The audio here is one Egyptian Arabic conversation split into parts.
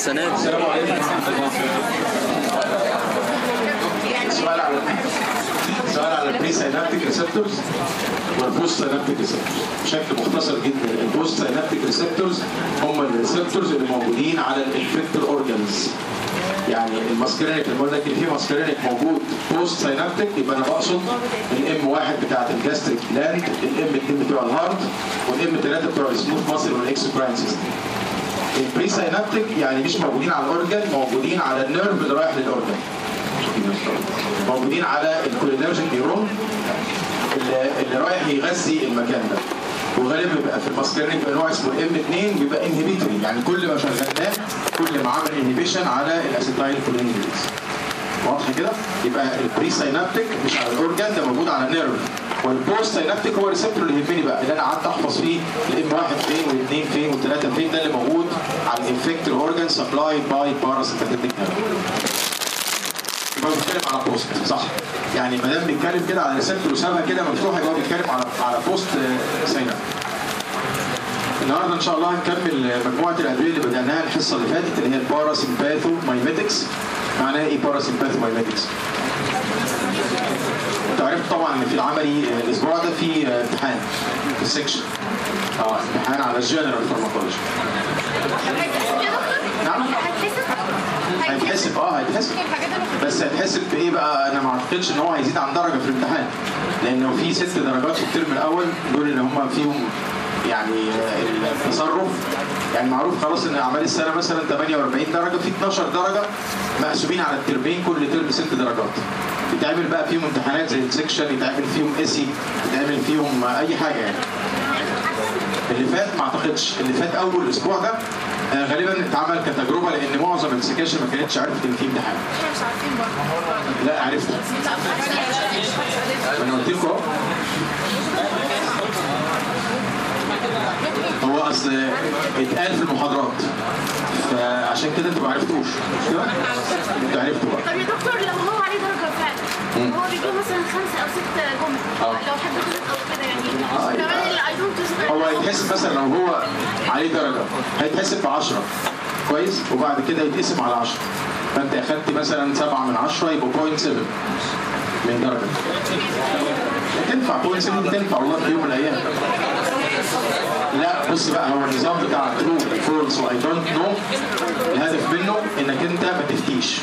السنه دي السلام عليكم ورحمه الله سؤال على سؤال على البري ساينابتيك ريسبتورز والبوست ساينابتيك ريسبتورز بشكل مختصر جدا البوست ساينابتيك ريسبتورز هم الريسبتورز اللي موجودين على الانفكتد اورجانز يعني الماسكرينيك لما اقول لك ان في ماسكرينيك موجود بوست ساينابتيك يبقى انا بقصد الام واحد بتاعت الجاستريك جلاند الام 2 بتوع الهارت والام 3 بتوع السموث ماسل والاكسبراين سيستم البري ساينابتيك يعني مش موجودين على الاورجن موجودين على النيرف اللي رايح للاورجن موجودين على الكولينرجيك نيورون اللي, اللي رايح يغذي المكان ده وغالبا بيبقى في الماسكرينيك بيبقى نوع اسمه ام 2 بيبقى انهبيتوري يعني كل ما شغلناه كل ما عمل انهبيشن على الاسيتايل كولينيز واضح كده يبقى البري ساينابتيك مش على الاورجن ده موجود على النيرف والبوست ساينابتيك هو الريسبتور اللي يهمني بقى اللي انا قعدت احفظ فيه الام واحد فين والاثنين فين والثلاثه فين ده اللي موجود على الانفكتد اورجن سبلايد باي باراسيمباتيك نيرف يبقى بيتكلم على بوست صح يعني ما دام بيتكلم كده على ريسبتور وسابها كده مفتوحه يبقى هو بيتكلم على على بوست ساينابتيك النهارده ان شاء الله هنكمل مجموعه الادويه اللي بدأناها الحصه اللي فاتت اللي هي الباراسيمباثو مايميتكس معناها ايه باراسيمباثو مايميتكس؟ انت عرفت طبعا ان في العملي الاسبوع ده في امتحان في السكشن اه امتحان على الجنرال فارماكولوجي نعم هيتحسب اه هيتحسب بس هيتحسب بايه بقى انا ما اعتقدش ان هو هيزيد عن درجه في الامتحان لانه في ست درجات في الترم الاول دول اللي هم فيهم يعني التصرف يعني معروف خلاص ان اعمال السنه مثلا 48 درجه في 12 درجه مقسومين على الترمين كل ترم ست درجات يتعمل بقى فيهم امتحانات زي السكشن يتعمل فيهم اسي يتعمل فيهم اي حاجه يعني اللي فات ما اعتقدش اللي فات اول اسبوع ده آه غالبا اتعمل كتجربه لان معظم السكاشن ما كانتش عرفت ان في امتحان مش عارفين برضه لا عرفت انا قلت لكم اهو هو اصل اتقال في المحاضرات فعشان كده انتوا ما عرفتوش مش كده؟ انتوا عرفتوا بقى طب يا دكتور لو هو عليه درجة فعلا هو بيجيب مثلا خمسة أو ست جمل آه. لو حد غلط أو كده يعني آه، كمان اللي I don't هو هيتحسب مثلا لو هو عليه درجه هيتحسب ب 10 كويس وبعد كده يتقسم على 10 فانت اخدت مثلا 7 من 10 يبقى 0.7 من درجه تنفع 0.7 تنفع والله في يوم من الايام لا بص بقى هو النظام بتاع ترو فولس واي دونت نو الهدف منه انك انت ما تفتيش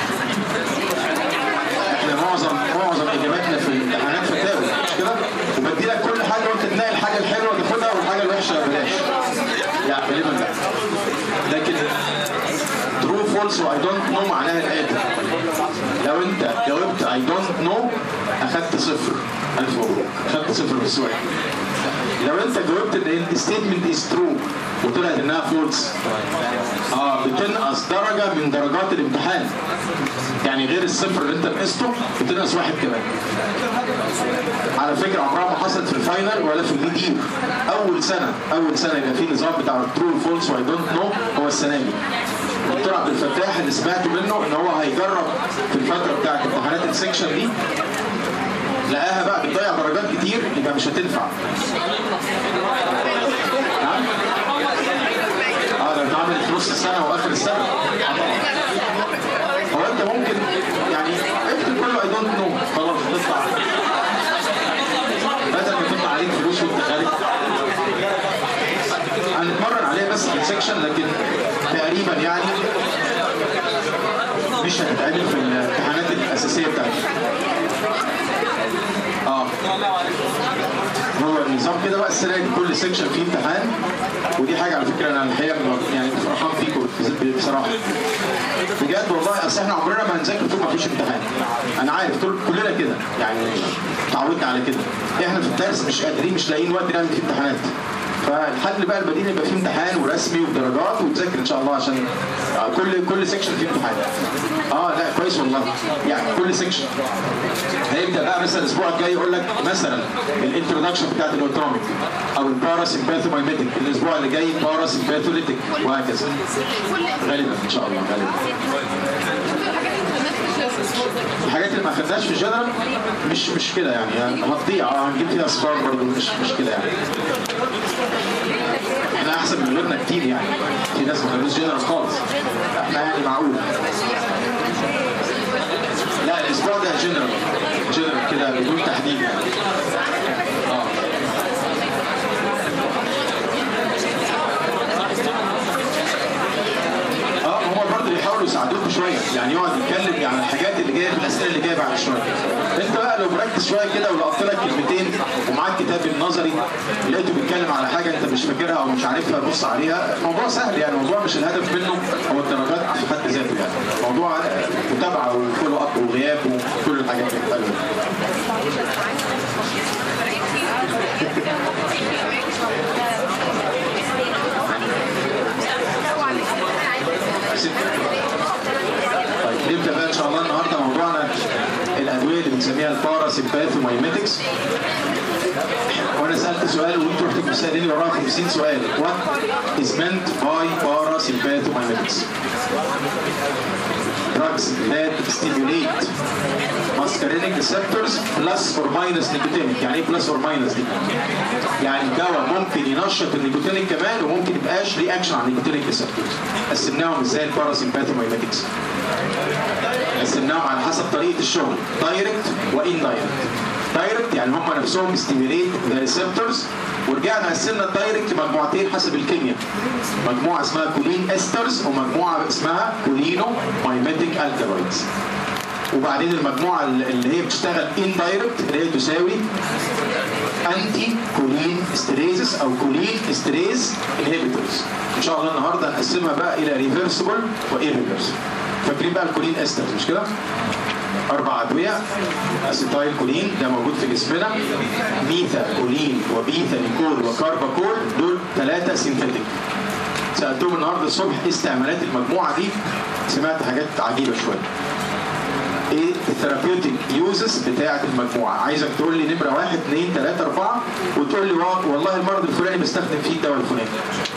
احنا معظم معظم اجاباتنا في الامتحانات فتاوي مش كده؟ وبدي لك كل حاجه وانت تلاقي الحاجه الحلوه تاخدها والحاجه الوحشه بلاش. لا غالبا لا. لكن ترو فولس واي دونت نو معناها الاتي لو انت جاوبت اي دونت نو اخدت صفر الف مبروك اخدت صفر في السؤال لو انت جاوبت ان الستيتمنت از ترو وطلعت انها فولس اه بتنقص درجه من درجات الامتحان يعني غير الصفر اللي انت نقصته بتنقص واحد كمان على فكره عمرها ما حصلت في الفاينل ولا في الميد يير اول سنه اول سنه يبقى في نظام بتاع الترو فولس واي دونت نو هو السنه دي الدكتور عبد الفتاح اللي سمعت منه ان هو هيجرب في الفتره بتاعت امتحانات السكشن دي لقاها بقى بتضيع درجات كتير يبقى مش هتنفع نعم اه ده اتعملت في نص السنه واخر السنه آه طبعا. هو انت ممكن يعني اكتب كله اي دونت نو خلاص تطلع بدل ما تطلع عليك فلوس وانت خارج هنتمرن عليها بس في السكشن لكن تقريبا يعني مش هتتعمل في الامتحانات الاساسيه بتاعتك اه هو النظام كده بقى السنه دي كل سيكشن فيه امتحان ودي حاجه على فكره انا الحقيقه يعني فرحان فيكم بصراحه بجد والله اصل احنا عمرنا ما هنذاكر طول ما فيش امتحان انا عارف طول كلنا كده يعني اتعودنا على كده احنا في الدرس مش قادرين مش لاقيين وقت نعمل فيه امتحانات فالحل بقى البديل يبقى فيه امتحان ورسمي ودرجات وتذاكر ان شاء الله عشان آه، كل كل سيكشن فيه امتحان اه لا كويس والله يعني كل سيكشن هيبدا بقى مثلا الاسبوع الجاي يقول لك مثلا الانترودكشن بتاعت الاوتوميك او الباراسيمباثومايميتك الاسبوع اللي جاي باراسيمباثوليتيك وهكذا غالبا ان شاء الله غالبا الحاجات اللي ما خدناش في الجنرال مش مش كده يعني, يعني هتضيع اه هنجيب فيها اصفار برضه مش مش كده يعني احنا احسن من غيرنا كتير يعني في ناس ما خدوش جنرال خالص احنا يعني معقول لا الاسبوع ده جنرال جنرال كده بدون تحديد يعني اه اه هما برضه بيحاولوا يساعدوكوا شويه يعني يقعد يتكلم عن الحاجات اللي جايه في الاسئله اللي جايه بعد شويه انت بقى لو مركز شويه كده ولقطت لك كلمتين ومعاك كتاب النظري لقيته بيتكلم على حاجه انت مش فاكرها او مش عارفها بص عليها الموضوع سهل يعني الموضوع مش الهدف منه هو الدرجات في حد ذاته يعني موضوع متابعه وفولو اب وغياب وكل الحاجات الحلوه طيب نبدا بقى ان شاء الله النهارده موضوعنا الادويه اللي بنسميها البارا سيمباثومايميتكس وانا سالت سؤال وانتوا رحتوا مساليني وراها 50 سؤال what is meant by parasympathomimetics drugs that stimulate muscarinic receptors plus or minus nicotinic يعني ايه plus or minus دي؟ يعني الدواء ممكن ينشط النيكوتينيك كمان وممكن يبقاش رياكشن على النيكوتينيك ريسبتورز قسمناهم ازاي الباراسيمباثومايمetics قسمناهم على حسب طريقه الشغل دايركت وان دايركت دايركت يعني هم نفسهم ستيميليت ذا ريسبتورز ورجعنا قسمنا الدايركت لمجموعتين حسب الكيمياء مجموعه اسمها كولين استرز ومجموعه اسمها كولينو مايميتيك الكالويدز وبعدين المجموعه اللي هي بتشتغل ان دايركت اللي هي تساوي انتي كولين استريزس او كولين استريز انهبيتورز ان شاء الله النهارده نقسمها بقى الى ريفرسبل وايريفرسبل فاكرين بقى الكولين استرز مش كده؟ اربع ادويه اسيتايل كولين ده موجود في جسمنا ميثا كولين وبيثا نيكول وكارباكول دول ثلاثه سينثيتيك سالتهم النهارده الصبح ايه استعمالات المجموعه دي سمعت حاجات عجيبه شويه ايه الثيرابيوتيك يوزز بتاعه المجموعه عايزك تقول لي نمره واحد اثنين ثلاثه اربعه وتقول لي والله المرض الفلاني بستخدم فيه الدواء الفلاني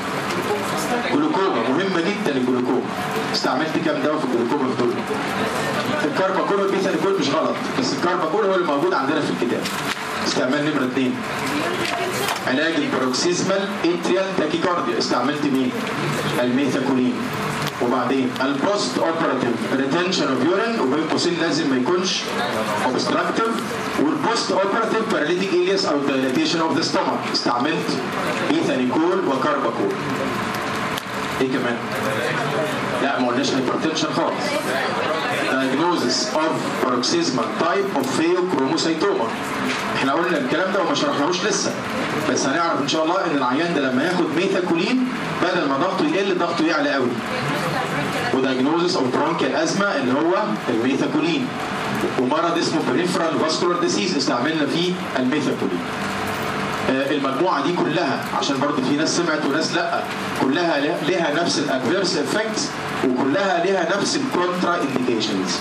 جلوكوما مهمه جدا الجلوكوما استعملت كام دواء في الجلوكوما في دول الكارباكول والبيثانيكول مش غلط بس الكارباكول هو اللي موجود عندنا في الكتاب استعمال نمره اثنين علاج البروكسيزمال اتريال تاكيكارديا استعملت مين؟ الميثاكولين وبعدين البوست اوبراتيف ريتنشن اوف يورين وبين قوسين لازم ما يكونش اوبستراكتيف والبوست اوبراتيف باراليتيك الياس او دايلاتيشن اوف ذا ستومك استعملت ايثانيكول وكارباكول ايه كمان؟ لا ما قلناش هايبرتنشن خالص diagnosis of paroxysmal type of pheochromocytoma احنا قلنا الكلام ده وما شرحناهوش لسه بس هنعرف ان شاء الله ان العيان ده لما ياخد ميثاكولين بدل ما ضغطه يقل ضغطه يعلى قوي ودايجنوزس او برونكيال ازمه اللي هو الميثاكولين ومرض اسمه بريفرال فاسكولار ديسيز استعملنا فيه الميثاكولين المجموعه دي كلها عشان برضه في ناس سمعت وناس لا كلها لها نفس الادفيرس افكتس وكلها لها نفس الكونترا انديكيشنز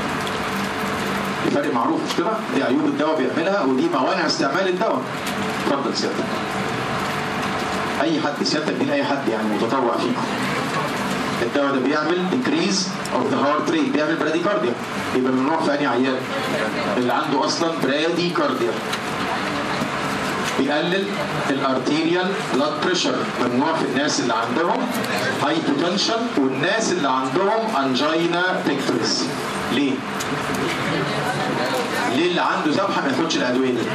الفرق معروف مش كده؟ دي عيوب الدواء بيعملها ودي موانع استعمال الدواء اتفضل سيادتك اي حد سيادتك دي اي حد يعني متطوع فيكم الدواء ده بيعمل decrease of the heart rate بيعمل براديكارديا يبقى ممنوع في انهي عيان اللي عنده اصلا براديكارديا بيقلل الارتيريال بلاد بريشر ممنوع في الناس اللي عندهم هايبوتنشن والناس اللي عندهم انجينا بيكتوريس ليه؟ ليه اللي عنده ذبحه ما ياخدش الادويه دي؟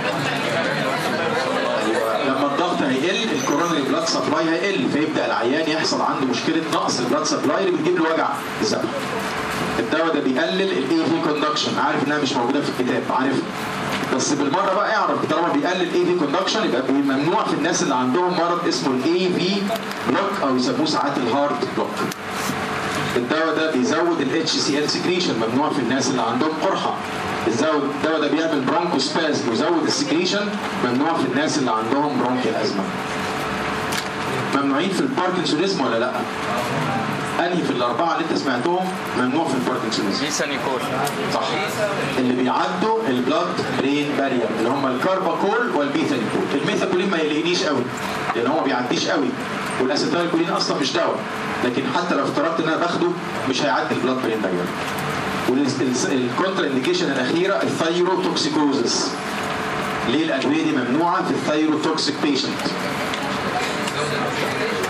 لما الضغط هيقل الكورونري بلاد سبلاي هيقل فيبدا العيان يحصل عنده مشكله نقص البلاد سبلاي اللي بتجيب له وجع الذبح. الدواء ده بيقلل الاي في كوندكشن عارف انها مش موجوده في الكتاب عارف بس بالمره بقى اعرف طالما بيقلل اي في كوندكشن يبقى ممنوع في الناس اللي عندهم مرض اسمه الاي في بلوك او يسموه ساعات الهارت بلوك الدواء ده بيزود الاتش سي ال سكريشن ممنوع في الناس اللي عندهم قرحه الدواء ده بيعمل برونكوسباز ويزود السكريشن ممنوع في الناس اللي عندهم برونكيال ازمه ممنوعين في الباركنسونيزم ولا لا؟ انهي في الاربعه اللي انت سمعتهم ممنوع في الباركنسونيزم ميثانيكول صح اللي بيعدوا البلاد برين بارير اللي هم الكارباكول والبيثانيكول الميثاكولين ما يقلقنيش قوي لان هو ما بيعديش قوي والاسيتايلكولين اصلا مش دواء لكن حتى لو افترضت ان انا باخده مش هيعدي البلاد برين بارير والكونترا انديكيشن الاخيره الثايروتوكسيكوزس ليه الادويه دي ممنوعه في الثايروتوكسيك بيشنت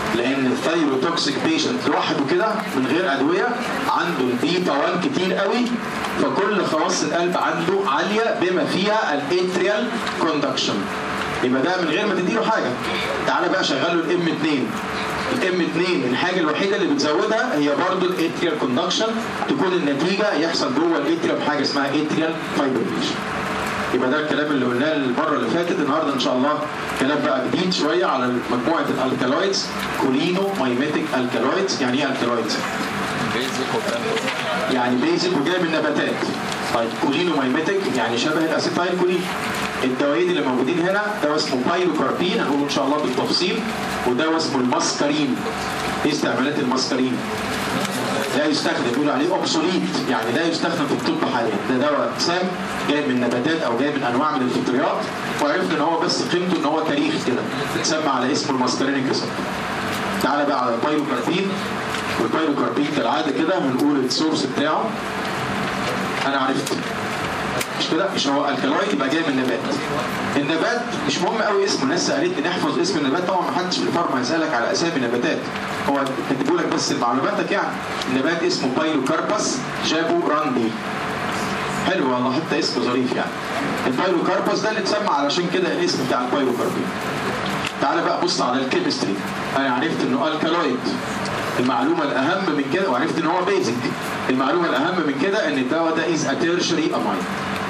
لان الثايروتوكسيك بيشنت لوحده كده من غير ادويه عنده البيتا 1 كتير قوي فكل خواص القلب عنده عاليه بما فيها الاتريال كوندكشن يبقى ده من غير ما تديله حاجه تعالى بقى شغله الام 2 الام 2 الحاجه الوحيده اللي بتزودها هي برضو الاتريال كوندكشن تكون النتيجه يحصل جوه الاتريال بحاجه اسمها اتريال فايبريشن يبقى ده الكلام اللي قلناه المره اللي فاتت النهارده ان شاء الله كلام بقى جديد شويه على مجموعه الالكالويدز كولينو مايميتيك الكالويدز يعني ايه الكالويدز؟ بيزك وكان يعني بيزك وجاي من نباتات طيب كولينو مايميتيك يعني شبه الاسيتايل كولين الدوايين اللي موجودين هنا دواء اسمه بايلوكاربين هنقول ان شاء الله بالتفصيل ودواء اسمه الماسكارين ايه استعمالات الماسكارين؟ لا يستخدم بيقولوا عليه اوبسوليت يعني لا يستخدم في الطب حاليا ده دواء سام جاي من نباتات او جاي من انواع من الفطريات وعرفنا ان هو بس قيمته ان هو تاريخي كده اتسمى على اسمه الماسكارينيك ريسبتور تعالى بقى على البايلوكاربين والبايلوكاربين كالعاده كده هنقول السورس بتاعه انا عرفت مش كده مش هو الكالويد يبقى جاي من نبات النبات مش مهم قوي اسمه الناس سالتني نحفظ اسم النبات طبعا ما حدش في الفارما هيسالك على اسامي نباتات هو كاتبوا لك بس معلوماتك يعني النبات اسمه بايلوكاربس جابو راندي حلو والله حتى اسمه ظريف يعني البايلوكاربس ده اللي اتسمى علشان كده الاسم بتاع البايلوكاربين تعالى بقى بص على الكيمستري انا عرفت انه الكالويد المعلومه الاهم من كده وعرفت ان هو بيزك المعلومه الاهم من كده ان الدواء ده از اتيرشري امين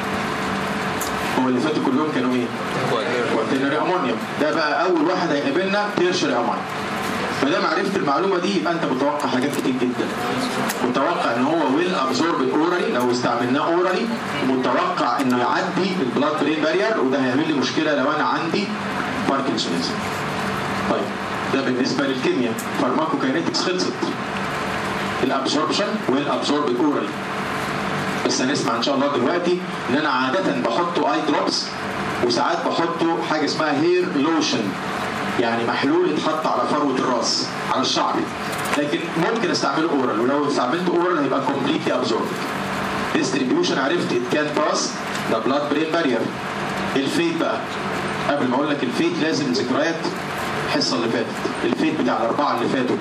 هو اللي فاتوا كلهم كانوا ايه؟ كواتينري امونيوم ده بقى اول واحد هيقابلنا تيرشري امين ما دام عرفت المعلومه دي يبقى انت متوقع حاجات كتير جدا متوقع ان هو ويل ابزورب اورالي لو استعملناه اورالي متوقع انه يعدي البلاد برين بارير وده هيعمل لي مشكله لو انا عندي باركنسونيزم طيب ده بالنسبه للكيمياء فارماكوكاينetics خلصت الابزوربشن والابزورب اورالي بس هنسمع ان شاء الله دلوقتي ان انا عاده بحطه اي دروبس وساعات بحطه حاجه اسمها هير لوشن يعني محلول يتحط على فروه الراس على الشعر لكن ممكن استعمله اورال ولو استعملته اورال هيبقى كومبليتلي ابزورب ديستريبيوشن عرفت ات كان باس ذا بلاد برين بارير الفيت بقى قبل ما اقول لك الفيت لازم ذكريات الحصه اللي فاتت الفيت بتاع الاربعه اللي فاتوا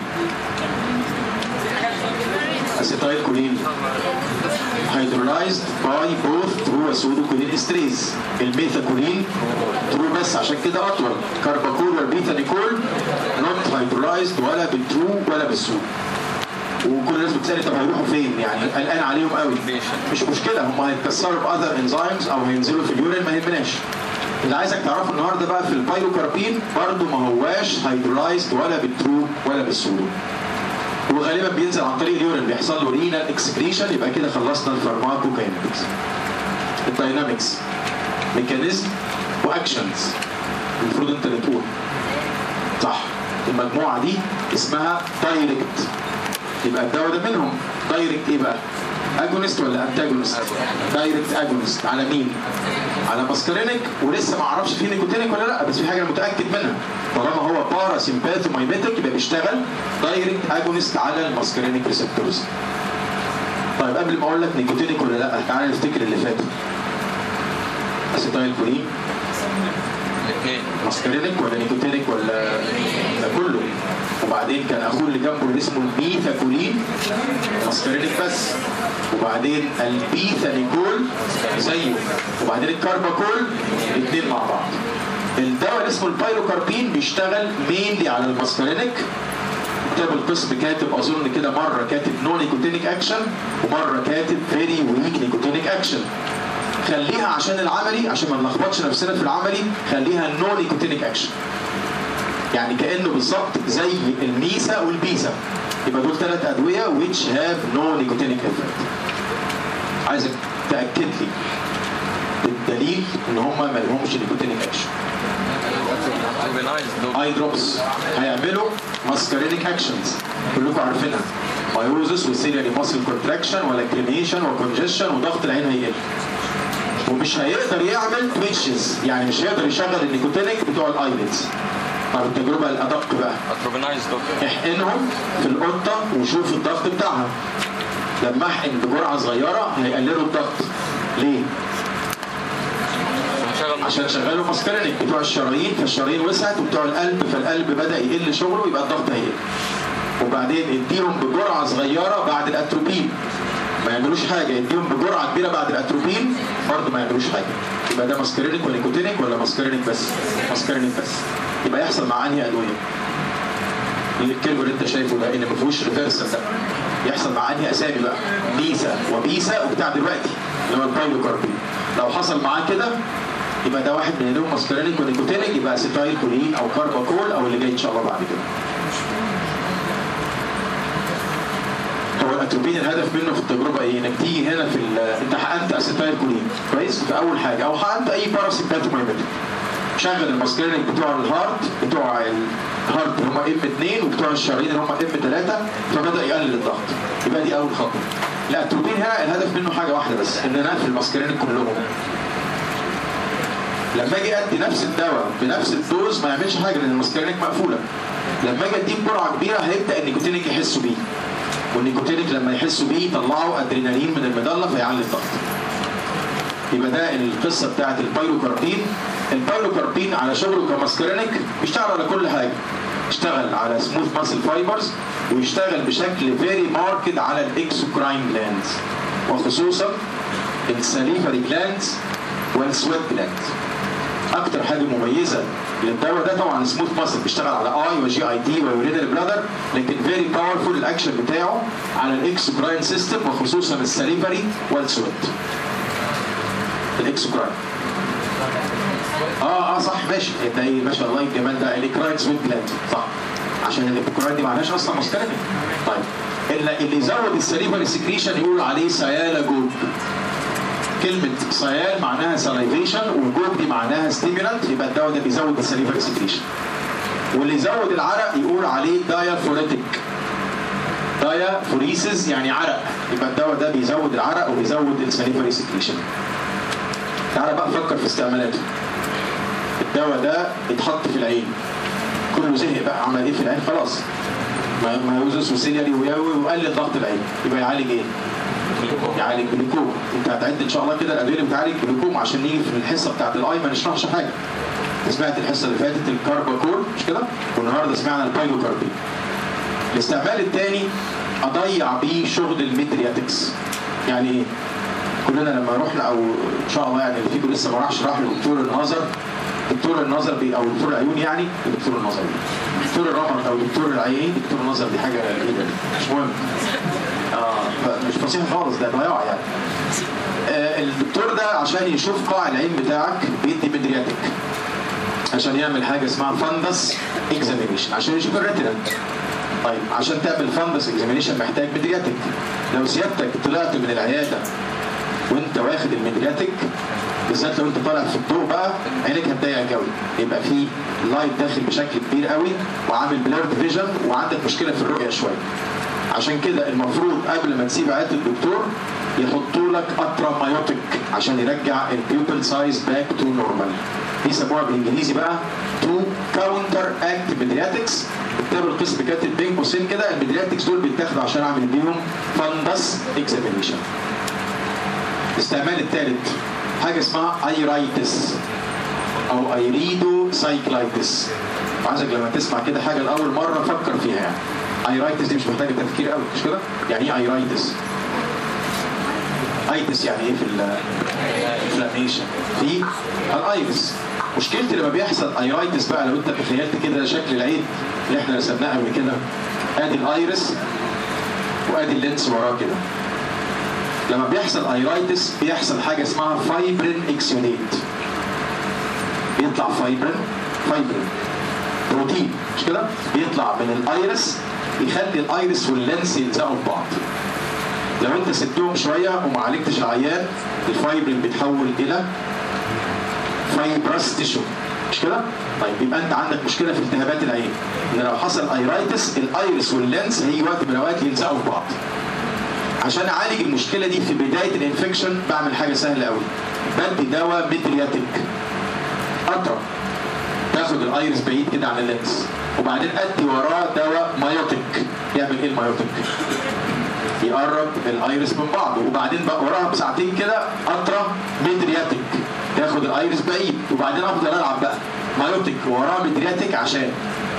اسيتايل كولين هيدرولايزد باي بوث ترو وسودوكولين استريز الميثاكولين ترو بس عشان كده اطول كارباكول والبيثانيكول نوت هيدرولايزد ولا بالترو ولا بالسود وكل الناس بتسالني طب هيروحوا فين يعني قلقان عليهم قوي مش مشكله هم هيتكسروا باذر انزيمز او هينزلوا في اليورين ما يهمناش اللي عايزك تعرفه النهارده بقى في البايلوكاربين برضو ما هواش هيدرولايزد ولا بالترو ولا بالسودو وغالبا بينزل عن طريق اليورين بيحصل له رينال اكسكريشن يبقى كده خلصنا الفارماكوكاينetics الداينامكس ميكانيزم واكشنز المفروض انت اللي تقول صح المجموعه دي اسمها دايركت يبقى الدواء ده منهم دايركت ايه بقى؟ اجونست ولا انتاجونست؟ دايركت اجونست على مين؟ على ماسكارينيك ولسه ما اعرفش فيه نيكوتينيك ولا لا بس في حاجه انا متاكد منها طالما هو بارا سيمباثومايميتيك يبقى بيشتغل دايركت اجونست على الماسكارينيك ريسبتورز طيب قبل ما اقول لك نيكوتينيك ولا لا تعالى نفتكر اللي فات اسيتايل كولين الاثنين ماسكارينيك ولا نيكوتينيك ولا ده كله وبعدين كان اخوه اللي جنبه اللي اسمه البيثاكولين ماسكارينيك بس وبعدين البيثانيكول زيه وبعدين الكارباكول الاثنين مع بعض الدواء اللي اسمه البايلوكاربين بيشتغل مينلي على الماسكارينيك كتاب القسم كاتب اظن كده مره كاتب نو نيكوتينيك اكشن ومره كاتب فيري ويك نيكوتينيك اكشن خليها عشان العملي عشان ما نلخبطش نفسنا في العملي خليها نو نيكوتينيك اكشن يعني كانه بالظبط زي الميسا والبيسا يبقى دول ثلاث ادويه which have no nicotinic effect عايزك تاكد لي بالدليل ان هم ما لهمش نيكوتينيك اكشن اورجنايزد دول اي دروبس هيعملوا ماسكارينيك اكشنز كلكم عارفينها بايوزس وسيريالي ماسل كونتراكشن ولا كريميشن وكونجيشن وضغط العين هيقل ومش هيقدر يعمل تويتشز يعني مش هيقدر يشغل النيكوتينيك بتوع الايلتس طب التجربه الادق بقى اتروبينايزد دول احقنهم في القطه وشوف الضغط بتاعها لما احقن بجرعه صغيره هيقللوا الضغط ليه؟ مش شغل عشان شغلوا ماسكارينيك بتوع الشرايين فالشرايين وسعت وبتوع القلب فالقلب بدا يقل شغله يبقى الضغط هيقل وبعدين اديهم بجرعه صغيره بعد الاتروبين ما يعملوش حاجه يديهم بجرعه كبيره بعد الاتروبين برضه ما يعملوش حاجه يبقى ده ماسكارينيك ولا نيكوتينيك ولا ماسكارينيك بس ماسكارينيك بس يبقى يحصل مع انهي ادويه الكلمه اللي انت شايفه ده اللي ما فيهوش ريفرسال ده يحصل مع انهي اسامي بقى بيسا وبيسا وبتاع دلوقتي اللي هو البايلوكاربين لو حصل معاه كده يبقى ده واحد من اللي ماسكارينيك ونيكوتينيك يبقى اسيتايل كولين او كارباكول او اللي جاي ان شاء الله بعد كده هو الاتروبين الهدف منه في التجربه ايه؟ انك تيجي هنا في ال- انت حقنت اسيتايل كولين كويس؟ في اول حاجه او حقنت اي باراسيمباتومايمتيك شغل الماسكارينيك بتوع الهارت بتوع الهارت اللي هم ام 2 وبتوع الشرايين اللي هم ام 3 فبدا يقلل الضغط يبقى دي اول خطوه الاتروبين هنا الهدف منه حاجه واحده بس ان انا اقفل الماسكارينيك كلهم لما اجي ادي نفس الدواء بنفس الدوز ما يعملش حاجه لان الماسكارينيك مقفوله لما اجي اديه بجرعه كبيره هيبدا النيكوتينيك يحسوا بيه والنيكوتينيك لما يحسوا بيه يطلعوا ادرينالين من المظله فيعلي الضغط يبقى ده القصه بتاعت البايلوكاربين البايلوكاربين على شغله كماسكارينيك بيشتغل على كل حاجه يشتغل على سموث ماسل فايبرز ويشتغل بشكل فيري ماركد على الاكسوكراين جلاندز وخصوصا السليفري جلاندز والسويت جلاندز اكتر حاجه مميزه للدواء ده طبعا سموث ماسل بيشتغل على اي وجي اي تي ويورينال بلادر لكن فيري باورفول الاكشن بتاعه على الاكسوكراين سيستم وخصوصا السليفري والسويت الاكسوكراين اه اه صح ماشي ده إيه، ما شاء الله الجمال ده الاكراين سويت جلاند صح عشان الاكراين دي معناش اصلا ماسكارينيك طيب اللي, اللي يزود السليفري سكريشن يقول عليه سيالا جوب كلمة سيال معناها سلايفيشن وجوب دي معناها ستيمولانت يبقى الدواء ده بيزود السليفري سكريشن واللي يزود العرق يقول عليه دايافوريتك دايافوريسيس يعني عرق يبقى الدواء ده بيزود العرق وبيزود السليفري سكريشن تعالى بقى فكر في استعمالاته الدواء ده اتحط في العين كله زهق بقى عمل ايه في العين خلاص ما ما يوزس وسيلياري وياوي وقلل ضغط العين يبقى يعالج ايه؟ يعالج جلوكوم انت هتعد ان شاء الله كده الادويه اللي بتعالج جلوكوم عشان نيجي في الحصه بتاعت الاي ما نشرحش حاجه سمعت الحصه اللي فاتت الكارباكول مش كده؟ والنهارده سمعنا البايلوكاربين الاستعمال الثاني اضيع بيه شغل الميدرياتكس يعني ايه؟ كلنا لما رحنا او ان شاء الله يعني اللي فيكم لسه ما راحش راح لدكتور النظر دكتور النظر بي او دكتور العيون يعني دكتور النظر دكتور الرمد او دكتور العينين دكتور النظر دي حاجه جديده مش مهم اه مش فصيح خالص ده ضياع يعني آه الدكتور ده عشان يشوف قاع العين بتاعك بيدي مدرياتك عشان يعمل حاجه اسمها فندس اكزامينيشن عشان يشوف الريتنا طيب عشان تعمل فندس اكزامينيشن محتاج مدرياتك لو سيادتك طلعت من العياده وانت واخد المدرياتك بالذات لو انت طالع في الضوء بقى عينك هتضيق قوي يبقى في لايت داخل بشكل كبير قوي وعامل بليرد فيجن وعندك مشكله في الرؤيه شويه عشان كده المفروض قبل ما تسيب عياده الدكتور يحطوا لك اترا مايوتيك عشان يرجع البيوبل سايز باك تو نورمال بيسموها بالانجليزي بقى تو كاونتر اكت ميدرياتكس كتاب القسم كاتب بين قوسين كده الميدرياتكس دول بيتاخدوا عشان اعمل بيهم فندس اكزامينيشن الاستعمال الثالث حاجه اسمها ايرايتس او ايريدو سايكلايتس عايزك لما تسمع كده حاجه لاول مره فكر فيها يعني ايرايتس دي مش محتاجه تفكير قوي مش كده يعني ايه ايرايتس ايتس يعني ايه في الانفلاميشن في الايرس مشكلتي لما بيحصل ايرايتس بقى لو انت تخيلت كده شكل العين اللي احنا رسمناه قبل كده ادي الايرس وادي اللينس وراه كده لما بيحصل ايرايتس بيحصل حاجه اسمها فايبرين اكسيونيت بيطلع فايبرين فايبرين بروتين مش كده بيطلع من الايرس يخلي الايرس واللينس يلزقوا في بعض لو انت سبتهم شويه وما عالجتش العيان الفايبرين بيتحول الى فايبرس تيشو مش كده؟ طيب يبقى انت عندك مشكله في التهابات العين ان لو حصل ايرايتس الايرس واللينس هيجي وقت من الاوقات يلزقوا في بعض عشان اعالج المشكله دي في بدايه الانفكشن بعمل حاجه سهله قوي بدي دواء ميدرياتيك قطره تاخد الايرس بعيد كده عن اللينس وبعدين ادي وراه دواء مايوتيك يعمل ايه المايوتيك؟ يقرب الايرس من بعضه وبعدين بقى وراها بساعتين كده قطره ميدرياتيك ياخد الايرس بعيد وبعدين افضل العب بقى مايوتيك وراه مدرياتيك عشان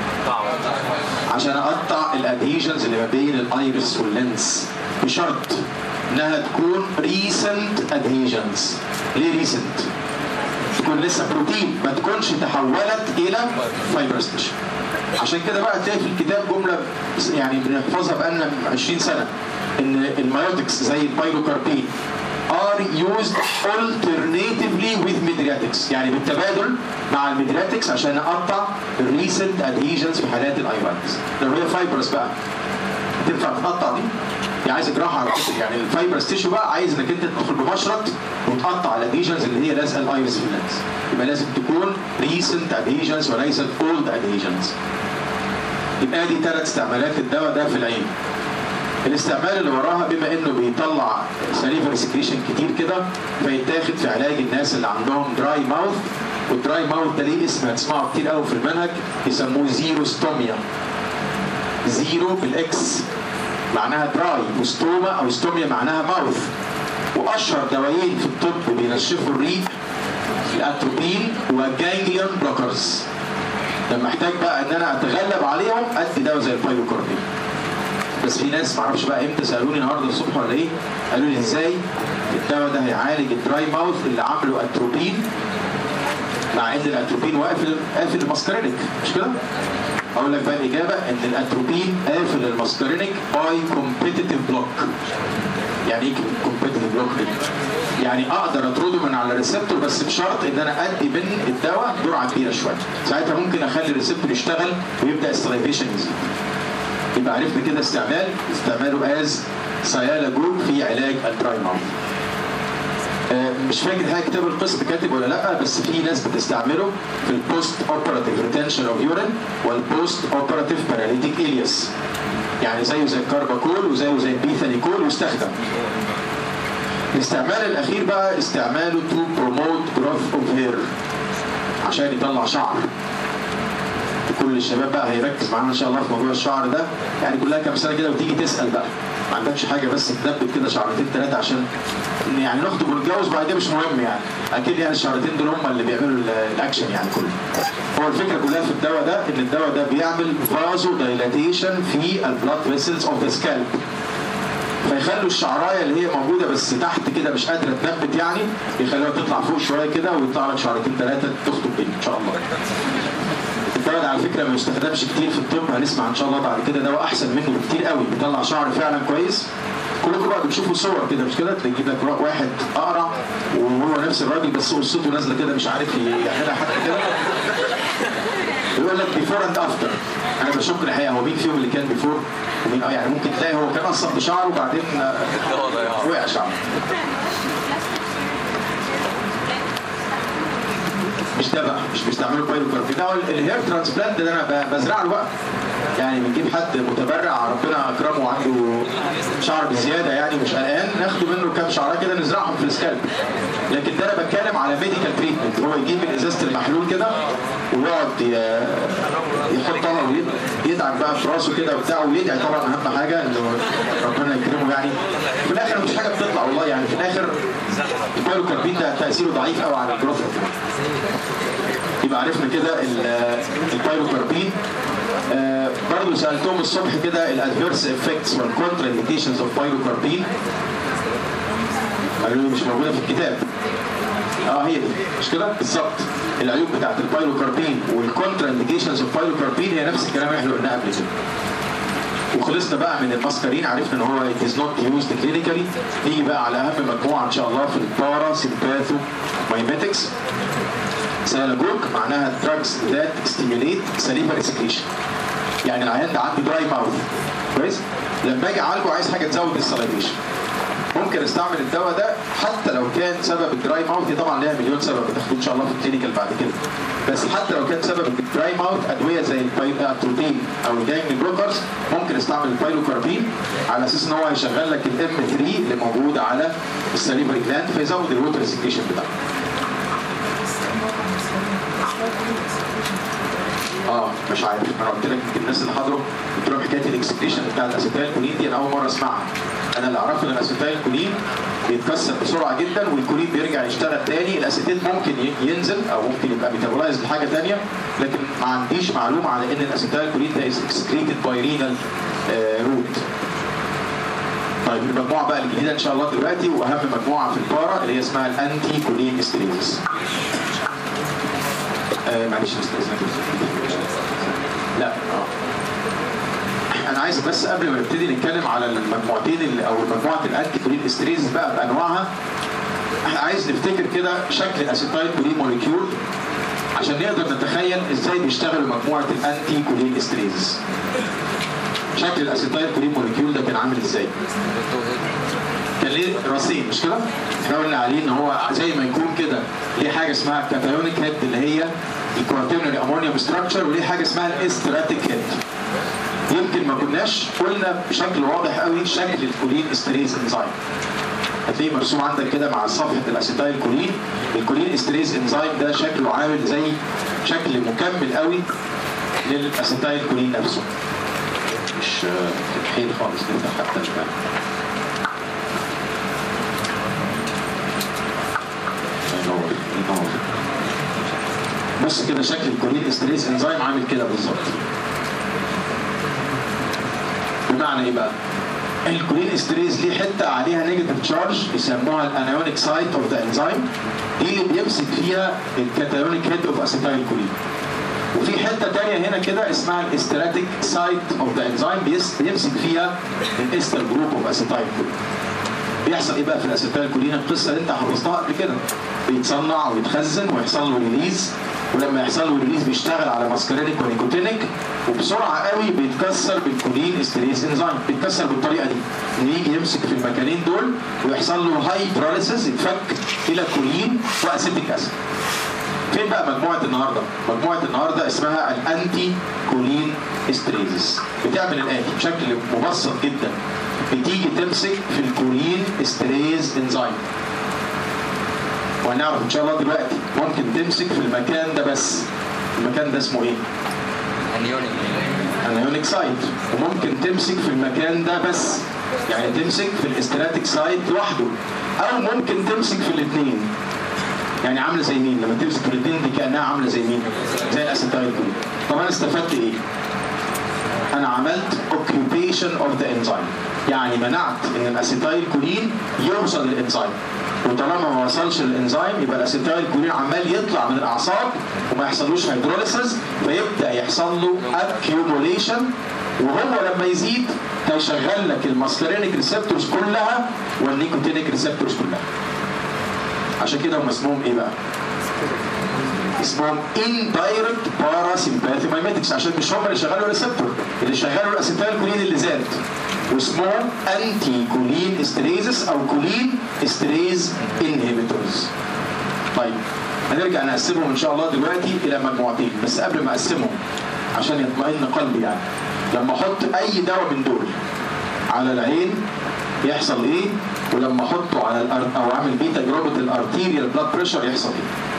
عشان اقطع الادهيجنز اللي ما بين الايرس واللينس بشرط انها تكون ريسنت ادهيجنز ليه ريسنت تكون لسه بروتين ما تكونش تحولت الى فايبرس تيشو عشان كده بقى تلاقي في الكتاب جمله يعني بنحفظها بقالنا 20 سنه ان المايوتكس زي البايلوكاربين are used alternatively with midriatics يعني بالتبادل مع الميدرياتكس عشان نقطع الريسنت ادهيجنز في حالات الايرايتس لو هي فايبرس بقى تنفع تتقطع دي؟ يعني عايز جراحه على فكره يعني الفايبرس تيشو بقى عايز انك انت تدخل بمشرط وتقطع الادهيجنز اللي هي لازقه الايرس في اللينس يبقى لازم تكون ريسنت ادهيجنز وليست اولد ادهيجنز يبقى دي ثلاث استعمالات الدواء ده في العين الاستعمال اللي وراها بما انه بيطلع سليفر سكريشن كتير كده فيتاخد في علاج الناس اللي عندهم دراي ماوث والدراي ماوث ده ليه اسم هتسمعه كتير قوي في المنهج يسموه زيرو ستوميا زيرو بالاكس معناها دراي وستوما او ستوميا معناها ماوث واشهر دوايين في الطب بينشفوا الريق الاتروبين وجانجليون بلوكرز لما احتاج بقى ان انا اتغلب عليهم ادي دواء زي البايلوكوربين بس في ناس معرفش بقى امتى سالوني النهارده الصبح ولا ايه قالوا لي ازاي الدواء ده هيعالج الدراي ماوث اللي عامله اتروبين مع ان الاتروبين واقف قافل الماسكارينيك مش كده؟ اقول لك بقى الاجابه ان الاتروبين قافل الماسكارينيك باي كومبيتيتيف بلوك يعني ايه كومبيتيتيف بلوك يعني اقدر اطرده من على الريسبتور بس بشرط ان انا ادي من الدواء جرعه كبيره شويه ساعتها ممكن اخلي الريسبتور يشتغل ويبدا السلايفيشن يزيد يبقى عرفنا كده استعمال استعماله از سيالا جروب في علاج الدراي ماوث آه، مش فاكر حاجه كتاب القسم كاتب ولا لا بس في ناس بتستعمله في البوست اوبراتيف ريتنشن اوف يورين والبوست اوبراتيف باراليتيك الياس يعني زيه زي الكارباكول وزيه زي البيثانيكول يستخدم الاستعمال الاخير بقى استعماله تو بروموت جروث اوف هير عشان يطلع شعر كل الشباب بقى هيركز معانا ان شاء الله في موضوع الشعر ده يعني كلها كام سنه كده وتيجي تسال بقى ما عندكش حاجه بس تدبب كده شعرتين ثلاثه عشان يعني نخطب ونتجوز بعد كده مش مهم يعني اكيد يعني الشعرتين دول هم اللي بيعملوا ال- الاكشن يعني كله هو الفكره كلها في الدواء ده ان الدواء ده بيعمل فازو دايلاتيشن في البلاد فيسلز اوف ذا سكالب فيخلوا الشعرايه اللي هي موجوده بس تحت كده مش قادره تنبت يعني يخلوها تطلع فوق شويه كده ويطلع لك شعرتين ثلاثه تخطب بيهم ان شاء الله. الدواء ده على فكره ما يستخدمش كتير في الطب هنسمع ان شاء الله بعد كده دواء احسن منه بكتير قوي بيطلع شعر فعلا كويس كلكم بقى بتشوفوا صور كده مش كده تجيب لك واحد اقرع وهو نفس الراجل بس قصته نازله كده مش عارف يعملها حتى كده يقول لك بيفور اند افتر انا بشك الحقيقه هو مين فيهم اللي كان بيفور ومين اه يعني ممكن تلاقي هو كان قصر بشعره وبعدين آه، الدواء ده يقع. وقع شعره مش ده بقى مش بيستعملوا بايلوكاربين ده هو الهير ترانسبلانت ده انا ب- بزرع له بقى يعني بنجيب حد متبرع ربنا اكرمه وعنده شعر بزياده يعني مش قلقان ناخده منه كام شعره كده نزرعهم في السكالب لكن ده انا بتكلم على ميديكال تريتمنت هو يجيب من ازازه المحلول كده ويقعد ي- يحطها ويدعك بقى في راسه كده وبتاع ويدعي طبعا اهم حاجه انه ربنا يكرمه يعني في الاخر مفيش حاجه بتطلع والله يعني في الاخر البايلوكاربين ده تاثيره ضعيف قوي على الجروث يبقى عرفنا كده ال- البايلوكاربين آه برضه سالتهم الصبح كده الادفيرس افكتس والكونترا انديكيشنز اوف بايلوكاربين قالوا لي مش موجوده في الكتاب اه هي دي مش كده بالظبط العيوب بتاعت البايلوكاربين والكونترا انديكيشنز اوف بايلوكاربين هي نفس الكلام اللي احنا قلناه قبل كده وخلصنا بقى من الماسكارين عرفنا ان هو it is not used clinically نيجي بقى على اهم مجموعه ان شاء الله في البارا سيمباثو مايميتكس سيلاجوك معناها drugs that stimulate salivary secretion يعني العيان ده عنده دراي ماوث كويس لما اجي اعالجه عايز حاجه تزود السلايفيشن ممكن استعمل الدواء ده حتى لو كان سبب الدراي ماوث دي طبعا ليها مليون سبب بتاخدوه ان شاء الله في الكلينيكال بعد كده بس حتى لو كان سبب الدراي ماوث ادويه زي البايلاتروبين او الجاينج بلوكرز ممكن استعمل البايلوكاربين على اساس ان هو هيشغل لك الام 3 اللي موجود على السليفري جلاند فيزود الووتر سكريشن بتاعه اه مش عارف انا قلت لك يمكن الناس اللي حضروا قلت لهم حكايه الاكسكريشن بتاعت اسيتايل كولين دي انا اول مره اسمعها انا اللي اعرفه ان الاسيتايل كولين بيتكسر بسرعه جدا والكولين بيرجع يشتغل تاني الاسيتيت ممكن ي- ينزل او ممكن يبقى ميتابولايز لحاجه تانيه لكن ما عنديش معلومه على ان الاسيتايل كولين ده اكسكريتد باي رينال روت طيب المجموعه بقى الجديده ان شاء الله دلوقتي واهم مجموعه في البارا اللي هي اسمها الانتي كولين استريز آه معلش استاذنك لا اه انا عايز بس قبل ما نبتدي نتكلم على المجموعتين اللي او مجموعه الانتي كولين استريز بقى بانواعها احنا عايز نفتكر كده شكل الاسيتايل كولين موليكيول عشان نقدر نتخيل ازاي بيشتغلوا مجموعه الانتي كولين استريز شكل الاسيتايل كولين موليكيول ده كان عامل ازاي كان ليه راسين مش كده؟ احنا قلنا عليه ان هو زي ما يكون كده ليه حاجه اسمها كاتايونيك هيد اللي هي الكوارتيرنري امونيوم ستراكشر وليه حاجه اسمها الاستراتيك هيد يمكن ما كناش قلنا بشكل واضح قوي شكل الكولين استريز انزيم هتلاقيه مرسوم عندك كده مع صفحه الاسيتايل كولين الكولين استريز انزيم ده شكله عامل زي شكل مكمل قوي للاسيتايل كولين نفسه مش آه، حيل خالص نفتح حتى الباب ينور ينور بص كده شكل الكولين استريس انزيم عامل كده بالظبط بمعنى ايه بقى؟ الكولين استريز ليه حته عليها نيجاتيف تشارج يسموها الانيونيك سايت اوف ذا انزيم دي اللي بيمسك فيها الكاتايونيك هيد اوف اسيتايل كولين وفي حته تانية هنا كده اسمها الاستراتيك سايت اوف ذا انزيم بيمسك فيها الاستر جروب اوف اسيتايل كولين بيحصل ايه بقى في الاسيتايل كولين القصه اللي انت حفظتها قبل كده بيتصنع ويتخزن ويحصل له ريليز ولما يحصل له ريليز بيشتغل على ماسكارينيك ونيكوتينيك وبسرعه قوي بيتكسر بالكولين استريس انزيم بيتكسر بالطريقه دي انه يجي يمسك في المكانين دول ويحصل له هايدروليسيس يتفك الى كولين واسيتيك اسيد فين بقى مجموعه النهارده؟ مجموعه النهارده اسمها الانتي كولين استريزس بتعمل الاتي بشكل مبسط جدا بتيجي تمسك في الكولين استريز انزيم وهنعرف ان شاء الله دلوقتي ممكن تمسك في المكان ده بس المكان ده اسمه ايه؟ انيونيك انيونيك سايت وممكن تمسك في المكان ده بس يعني تمسك في الاستراتيك سايت لوحده او ممكن تمسك في الاثنين يعني عامله زي مين لما تمسك في الاثنين دي كانها عامله زي مين زي الاسيتايل كولين طب انا استفدت ايه انا عملت occupation of the enzyme يعني منعت ان الاسيتايل كولين يوصل للانزيم وطالما ما وصلش للانزيم يبقى الاسيتايل كولين عمال يطلع من الاعصاب وما يحصلوش هيدروليسيس فيبدا يحصل له accumulation وهو لما يزيد هيشغل لك الماسكارينيك ريسبتورز كلها والنيكوتينيك ريسبتورز كلها عشان كده هم اسمهم ايه بقى؟ اسمهم indirect parasympathetic mimetics عشان مش هم اللي شغلوا الريسبتور اللي شغلوا الاسيتايل كولين اللي زاد واسمهم انتي كولين استريزس او كولين استريز انهبيتورز طيب هنرجع نقسمهم ان شاء الله دلوقتي الى مجموعتين بس قبل ما اقسمهم عشان يطمئن قلبي يعني لما احط اي دواء من دول على العين يحصل ايه ولما احطه على الأر... او اعمل بيه تجربه الارتيريال بلاد بريشر يحصل ايه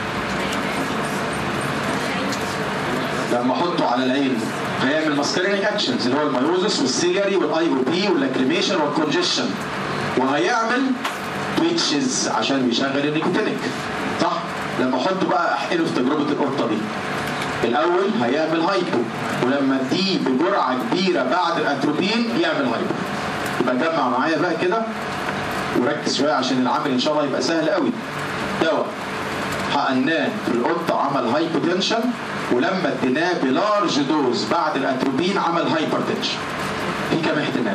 لما احطه على العين هيعمل ماسكارينيك اكشنز اللي هو الميوزس والسيجاري والاي او بي والاكريميشن والكونجيشن وهيعمل تويتشز عشان بيشغل النيكوتينيك صح؟ لما احطه بقى احقنه في تجربه القطه دي الاول هيعمل هايبو ولما اديه بجرعه كبيره بعد الاتروبين يعمل هايبو يبقى جمع معايا بقى كده وركز شويه عشان العمل ان شاء الله يبقى سهل قوي دواء حقناه في القطه عمل هايبوتنشن ولما اديناه بلارج دوز بعد الاتروبين عمل هايبرتنشن في كام احتمال؟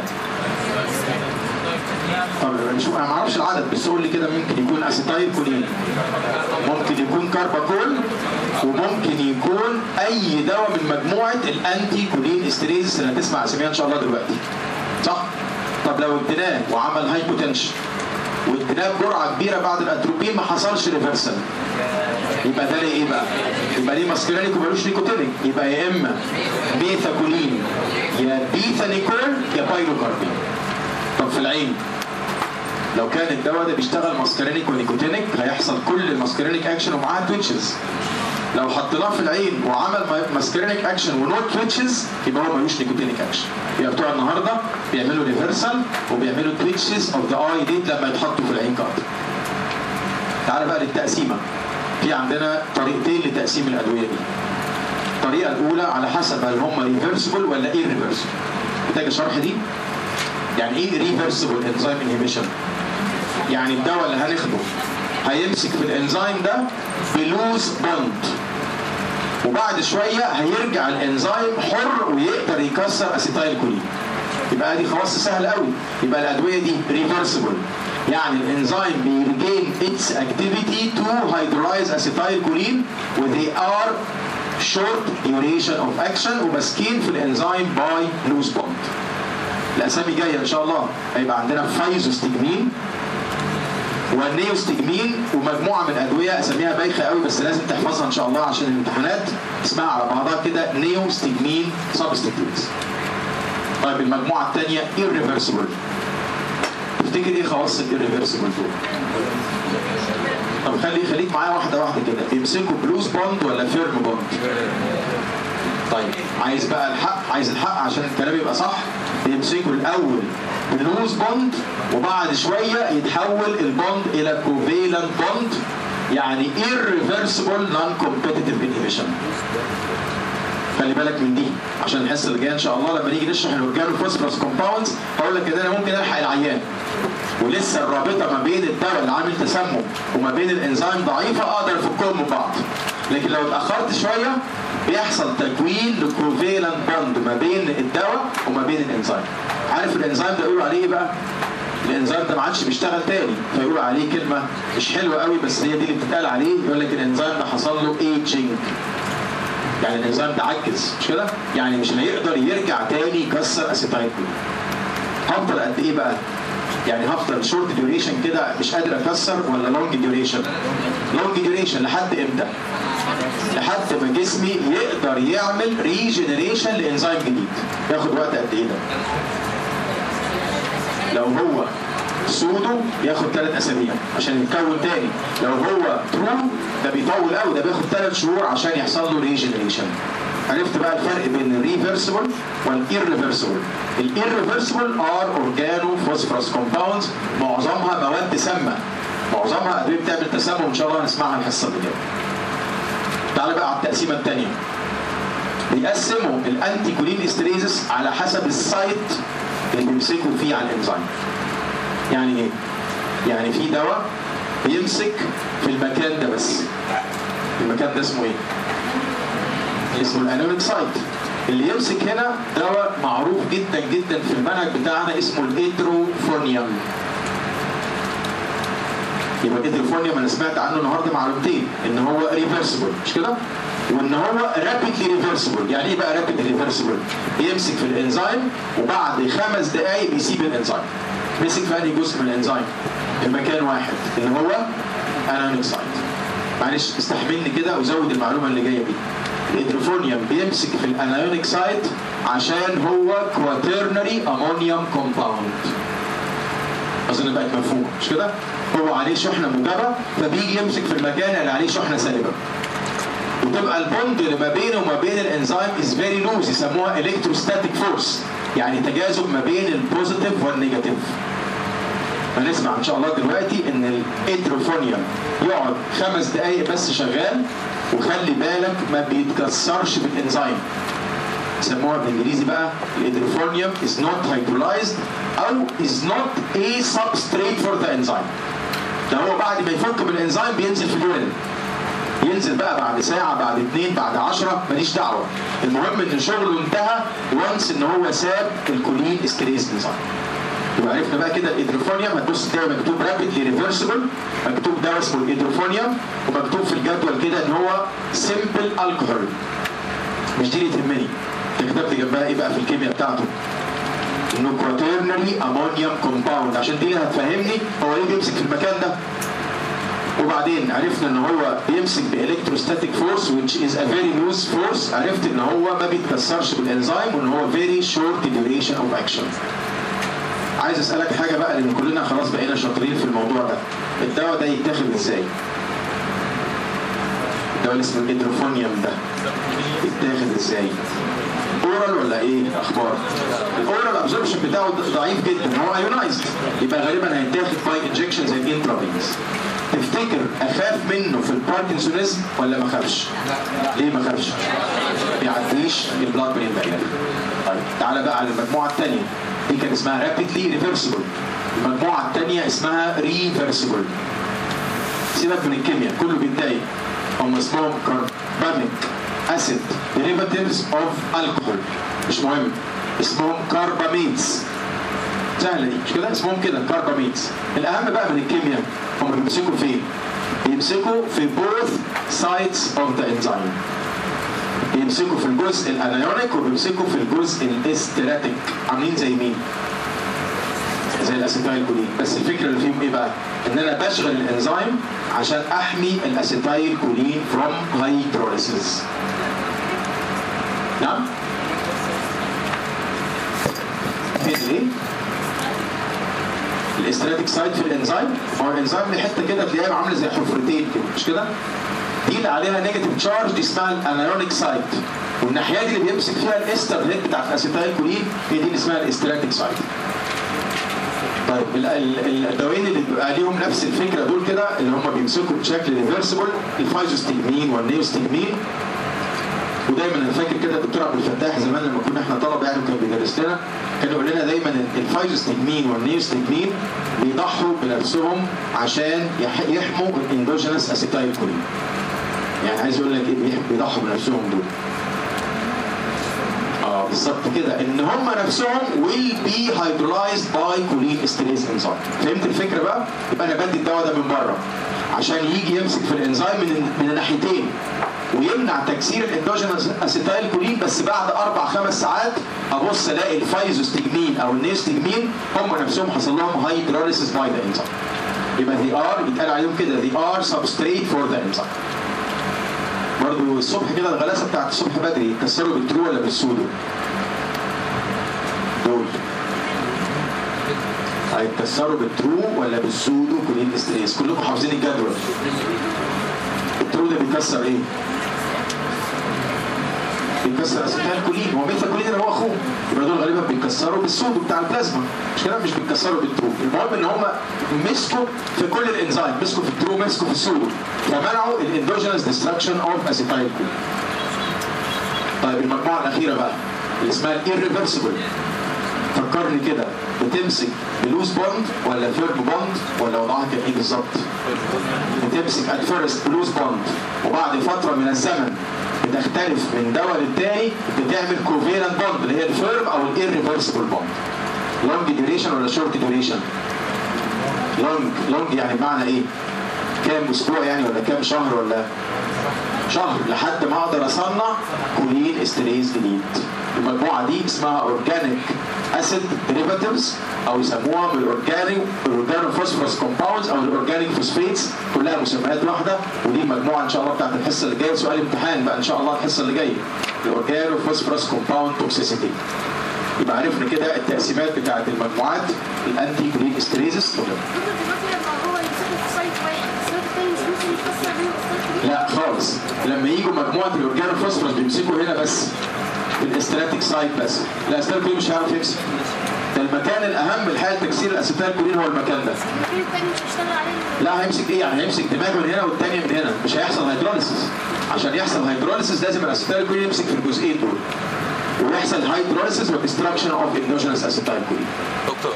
طب نشوف انا ما اعرفش العدد بس قول لي كده ممكن يكون اسيتايل كولين ممكن يكون كارباكول وممكن يكون اي دواء من مجموعه الانتي كولين استريزس اللي هتسمع اساميها ان شاء الله دلوقتي صح؟ طب لو اديناه وعمل هايبوتنشن واديناه بجرعه كبيره بعد الاتروبين ما حصلش ريفرسال يبقى ده ليه ايه بقى؟ يبقى ليه ماسكرينيك ومالوش نيكوتينيك يبقى يا اما ميثاكولين يا بيثانيكول يا بايروكاربين طب في العين لو كان الدواء ده بيشتغل ماسكرينيك ونيكوتينيك هيحصل كل الماسكرينيك اكشن ومعاها تويتشز لو حطيناه في العين وعمل ماسكرينيك اكشن ونو تويتشز يبقى هو ملوش نيكوتينيك اكشن يبقى بتوع النهارده بيعملوا ريفرسال وبيعملوا تويتشز اوف ذا اي ديت لما يتحطوا في العين كارد تعال بقى للتقسيمه في عندنا طريقتين لتقسيم الادويه دي الطريقه الاولى على حسب هل هم ريفرسبل ولا ايه ريفرسبل محتاجه شرح دي يعني ايه ريفرسبل انزيم انهبيشن يعني الدواء اللي هناخده هيمسك في الانزيم ده بلوز بوند وبعد شويه هيرجع الانزيم حر ويقدر يكسر اسيتايل كولين يبقى دي خواص سهله قوي يبقى الادويه دي ريفرسبل يعني الانزيم بيرجين its activity to hydrolyze acetylcholine و they are short duration of action وماسكين في الانزيم باي لوز بوند الاسامي جايه ان شاء الله هيبقى عندنا فايزوستجمين والنيوستجمين ومجموعه من الادويه اساميها بايخه قوي بس لازم تحفظها ان شاء الله عشان الامتحانات اسمها على بعضها كده نيوستجمين سبستيتيوتس طيب المجموعه الثانيه irreversible تفتكر ايه خواص الirreversible دول؟ طب خلي خليك معايا واحده واحده كده بيمسكوا بلوز بوند ولا فيرم بوند؟ طيب عايز بقى الحق عايز الحق عشان الكلام يبقى صح بيمسكوا الاول بلوز بوند وبعد شويه يتحول البوند الى كوفيلنت بوند يعني irreversible non-competitive inhibition خلي بالك من دي عشان الحصه اللي جايه ان شاء الله لما نيجي نشرح الاورجانو فوسفورس كومباوندز هقول لك ان انا ممكن الحق العيان ولسه الرابطه ما بين الدواء اللي عامل تسمم وما بين الانزيم ضعيفه اقدر افكهم من بعض لكن لو اتاخرت شويه بيحصل تكوين لكوفيلنت بوند ما بين الدواء وما بين الانزيم عارف الانزيم ده يقولوا عليه ايه بقى الانزيم ده ما عادش بيشتغل تاني فيقولوا عليه كلمه مش حلوه قوي بس هي دي اللي بتتقال عليه يقول لك الانزيم ده حصل له ايجينج يعني الانزيم ده عجز مش كده؟ يعني مش هيقدر يرجع تاني يكسر اسيتايل هفضل قد ايه بقى؟ يعني هفضل شورت ديوريشن كده مش قادر اكسر ولا لونج ديوريشن؟ لونج ديوريشن لحد امتى؟ لحد ما جسمي يقدر يعمل ريجنريشن لانزيم جديد ياخد وقت قد ايه ده؟ لو هو سودو بياخد ثلاث اسابيع عشان يتكون تاني لو هو ترو ده بيطول قوي ده بياخد ثلاث شهور عشان يحصل له ريجنريشن عرفت بقى الفرق بين الريفرسبل والإيرفرسبل الإيرفرسبل ار اورجانو فوسفورس كومباوندز معظمها مواد سامه معظمها ادويه بتعمل تسمم ان شاء الله هنسمعها الحصه اللي جايه تعالى بقى على التقسيمه الثانيه بيقسموا الانتي كولين استريزس على حسب السايت اللي بيمسكوا فيه على الانزيم يعني ايه؟ يعني في دواء بيمسك في المكان ده بس المكان ده اسمه ايه؟ اسمه الانونيك سايت اللي يمسك هنا دواء معروف جدا جدا في المنهج بتاعنا اسمه الاتروفونيوم يبقى الاتروفونيوم انا سمعت عنه النهارده معلومتين ان هو ريفرسبل مش كده؟ وان هو رابيدلي ريفرسبل يعني ايه بقى رابيدلي ريفرسبل؟ بيمسك في الانزيم وبعد خمس دقائق بيسيب الانزيم مسك في انهي جزء من الانزيم؟ المكان واحد اللي هو انونيك سايت معلش استحملني كده وزود المعلومه اللي جايه دي الهيدروفونيوم بيمسك في الانايونيك سايت عشان هو كواترنري امونيوم كومباوند اظن بقت مفهومه مش كده؟ هو عليه شحنه موجبه فبيجي يمسك في المكان اللي عليه شحنه سالبه وتبقى البوند اللي ما بينه وما بين الانزيم از فيري لوز يسموها الكتروستاتيك فورس يعني تجاذب ما بين البوزيتيف والنيجاتيف هنسمع ان شاء الله دلوقتي ان الاتروفونيوم يقعد خمس دقائق بس شغال وخلي بالك ما بيتكسرش بالانزيم يسموها بالانجليزي بقى الادروفونيوم is not hydrolyzed او is not a substrate for the enzyme ده هو بعد ما يفك من الانزيم بينزل في اليورين ينزل بقى بعد ساعة بعد اتنين بعد عشرة ماليش دعوة المهم ان شغله انتهى وانس ان هو ساب الكولين استريز انزيم يبقى عرفنا بقى كده الادروفونيوم هتبص تلاقي مكتوب رابيدلي ريفرسبل مكتوب دواء اسمه الادروفونيوم ومكتوب في الجدول كده ان هو سمبل الكحول مش دي اللي تهمني انت كتبت جنبها ايه بقى في الكيمياء بتاعته؟ انه كواترنري امونيوم كومباوند عشان دي اللي هتفهمني هو ليه بيمسك في المكان ده وبعدين عرفنا ان هو بيمسك بالكتروستاتيك فورس which is a very loose force عرفت ان هو ما بيتكسرش بالانزيم وان هو very short duration of action عايز اسالك حاجه بقى لان كلنا خلاص بقينا شاطرين في الموضوع ده الدواء ده يتاخد ازاي ده اللي اسمه الادروفونيوم ده يتاخد ازاي؟ اورال ولا ايه اخبار؟ الاورال ابزوربشن بتاعه ضعيف جدا هو ايونايزد يبقى غالبا هيتاخد باي انجكشن زي الانترافينوس تفتكر اخاف منه في الباركنسونيزم ولا ما اخافش؟ ليه ما اخافش؟ ما بيعديش البلاد برين بارير طيب تعالى بقى على المجموعه الثانيه دي كان اسمها رابيدلي ريفرسبل المجموعه الثانيه اسمها ريفرسبل سيبك من الكيمياء كله بيتضايق هم اسمهم كارباميك اسيد ديريفاتيفز اوف الكحول مش مهم اسمهم كارباميدز سهله دي مش كده اسمهم كده كارباميدز الاهم بقى من الكيمياء هم بيمسكوا فين بيمسكوا في both sides of the enzyme بيمسكوا في الجزء الانايونيك وبيمسكوا في الجزء الاستراتيك عاملين زي مين زي الاسيتايل كولين بس الفكره اللي فيهم ايه بقى ان انا بشغل الانزيم عشان احمي الاسيتايل كولين from hydrolysis نعم فين ايه الاستراتيك سايت في الانزيم هو الانزيم من حته كده تلاقيها عامله زي حفرتين كده مش كده دي اللي عليها نيجاتيف تشارج دي اسمها الانايونيك سايت والناحيه دي اللي بيمسك فيها الاستر هيد بتاعت الاسيتايل كولين هي دي اللي اسمها الاستراتيك سايت طيب ال- ال- الدوايين اللي بيبقى ليهم نفس الفكره دول كده اللي هم بيمسكوا بشكل ريفرسبل الفايزوستيجمين والنيوستيجمين ودايما انا فاكر كده الدكتور عبد الفتاح زمان لما كنا احنا طلبه يعني وكان بيدرس لنا كان يقول لنا دايما إن الفايزوستيجمين والنيوستيجمين بيضحوا بنفسهم عشان يح- يحموا الاندوجينس اسيتايل كولين يعني عايز يقول لك ايه بيح- بيضحوا بنفسهم دول اه بالظبط كده ان هم نفسهم will be hydrolyzed by choline esterase enzyme فهمت الفكره بقى يبقى انا بدي الدواء ده من بره عشان يجي يمسك في الانزيم من من الناحيتين ويمنع تكسير الاندوجينوس اسيتايل كولين بس بعد اربع خمس ساعات ابص الاقي الفايزوستجمين او النيوستجمين هم نفسهم حصل لهم هيدروليسيس باي ذا انزيم يبقى they are يتقال عليهم كده they are substrate for the enzyme برضو الصبح كده الغلاسه بتاعت الصبح بدري يكسروا بالترو ولا بالسودو؟ دول هيتكسروا بالترو ولا بالسودو كولين استريس كلكم حافظين الجدول الترو ده بيكسر ايه؟ بيكسر اسيتال كولين هو ميثا كولين اللي هو اخوه يبقى دول غالبا بيكسروا بالسودو بتاع البلازما مش كده مش بيكسروا بالترو المهم ان هم مسكوا في كل الانزيم مسكوا في الترو مسكوا في السودو فمنعوا الاندوجينس ديستراكشن اوف اسيتايل كولين طيب المجموعه الاخيره بقى اللي اسمها الirreversible فكرني كده بتمسك بلوز بوند ولا فيرم بوند ولا وضعها كان ايه بالظبط؟ بتمسك ات فيرست بلوز بوند وبعد فتره من الزمن بتختلف من دواء للتاني بتعمل كوفيرنت بوند اللي هي الفيرم او الirreversible بوند لونج ديوريشن ولا شورت ديوريشن؟ لونج لونج يعني بمعنى ايه؟ كام اسبوع يعني ولا كام شهر ولا شهر لحد ما اقدر اصنع كولين استريز جديد المجموعه دي اسمها اورجانيك اسيد ديريفاتيفز او يسموها الاورجانيك الاورجانو فوسفورس كومباوندز او الاورجانيك فوسفيتس كلها مسميات واحده ودي المجموعه ان شاء الله بتاعت الحصه اللي جايه سؤال امتحان بقى ان شاء الله الحصه اللي جايه الاورجانو فوسفورس كومباوند توكسيسيتي يبقى عرفنا كده التقسيمات بتاعت المجموعات الانتي كولين استريزس دكتور دلوقتي لما هو يمسكه في سايت واحد السايت التاني مش ممكن يتكسر بيه السايت لا خالص لما يجوا مجموعه الاورجانو فوسفورس بيمسكوا هنا بس في الاستراتيك سايت بس الاستراتيك كولين مش هيعرف يمسك ده المكان الاهم لحاله تكسير الاسيتال كولين هو المكان ده المكان التاني مش هيشتغل عليه لا هيمسك ايه يعني هيمسك دماغ من هنا والتانية من هنا مش هيحصل هيدروليسيس عشان يحصل هيدروليسيس لازم الاسيتال كولين يمسك في الجزئين دول ويحصل هيدروليسيس وديستراكشن اوف اندوجينس اسيتال كولين دكتور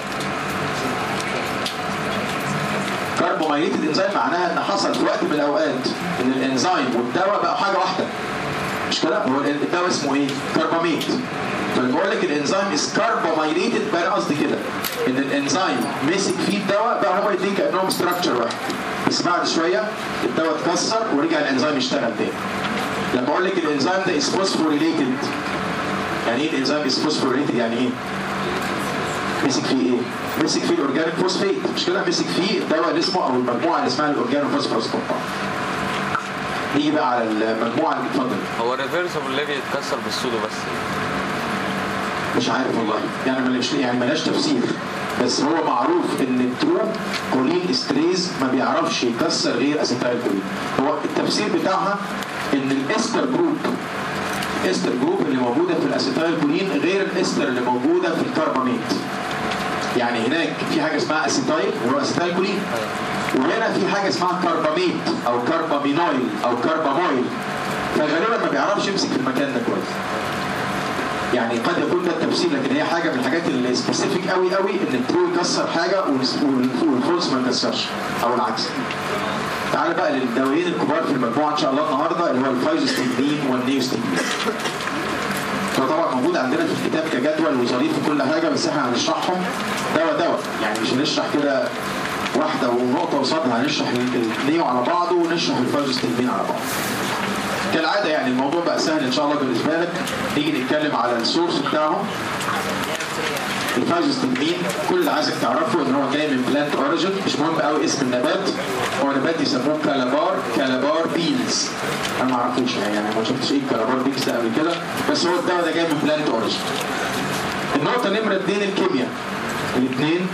كاربومايليتد انزيم معناها ان حصل في وقت من الاوقات ان الانزيم والدواء بقوا حاجه واحده مش كده هو الدواء اسمه ايه كارباميد فلما بقول لك الانزيم از كاربومايليتد بقى أنا قصدي كده ان الانزيم مسك فيه الدواء بقى هما الاثنين كانهم ستراكشر واحد بس بعد شويه الدواء اتكسر ورجع الانزيم يشتغل تاني لما اقول لك الانزيم ده از فوسفوريليتد يعني ايه الانزيم از فوسفوريليتد يعني ايه مسك فيه ايه؟ مسك فيه الاورجانيك فوسفيت مش كده مسك فيه الدواء اللي اسمه او المجموعه اللي اسمها الاورجانو فوسفورس كومباوند نيجي بقى على المجموعه اللي اتفضل هو الريفرسبل ليه بيتكسر بالسودو بس مش عارف والله يعني ملاش يعني ملاش تفسير بس هو معروف ان الترو كولين استريز ما بيعرفش يكسر غير اسيتايل كولين هو التفسير بتاعها ان الاستر جروب الاستر جروب اللي موجوده في الاسيتايل كولين غير الاستر اللي موجوده في الكرباميت يعني هناك في حاجه اسمها اسيتايل اللي هو اسيتايل كولين وهنا في حاجه اسمها كرباميت او كربامينويل او كربامويل فغالبا ما بيعرفش يمسك في المكان ده كويس يعني قد يكون ده التفسير لكن هي حاجه من الحاجات اللي سبيسيفيك قوي قوي ان الترو يكسر حاجه والفولس ما يكسرش او العكس تعال بقى للدوايين الكبار في المجموعه ان شاء الله النهارده اللي هو الفايزوستيجمين والنيوستيجمين هو طبعا موجود عندنا في الكتاب كجدول وظريف وكل حاجه بس احنا هنشرحهم دواء دواء يعني مش هنشرح كده واحده ونقطه قصادها هنشرح النيو على بعضه ونشرح الفايزوستيجمين على بعض كالعاده يعني الموضوع بقى سهل ان شاء الله بالنسبه لك نيجي نتكلم على السورس بتاعهم الفايزوستيجمين كل اللي عايزك تعرفه ان هو جاي من بلانت اوريجن مش مهم قوي اسم النبات هو نبات يسموه كالابار كالابار بينز انا ما اعرفوش يعني انا ما شفتش ايه كالابار بينز ده قبل كده بس هو الدواء ده جاي من بلانت اوريجن النقطه نمره اثنين الكيمياء الاثنين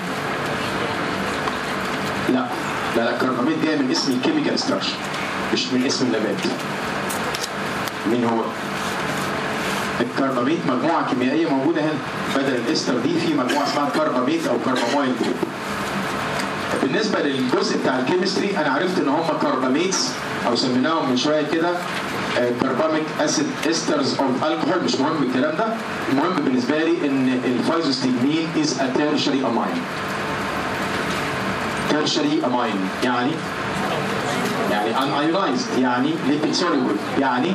لا لا لا الكرباميد جاي من اسم الكيميكال ستراكشر مش من اسم النبات مين هو؟ الكرباميد مجموعة كيميائية موجودة هنا بدل الاستر دي في مجموعة اسمها كرباميد أو كربامويل جروب بالنسبة للجزء بتاع الكيمستري أنا عرفت إن هم كرباميدز أو سميناهم من شوية كده كرباميك اسيد استرز اوف الكحول مش مهم الكلام ده المهم بالنسبة لي إن الفايزوستيجمين از ا تيرشري امين تيرشري امين يعني يعني unaionized يعني lipid soluble يعني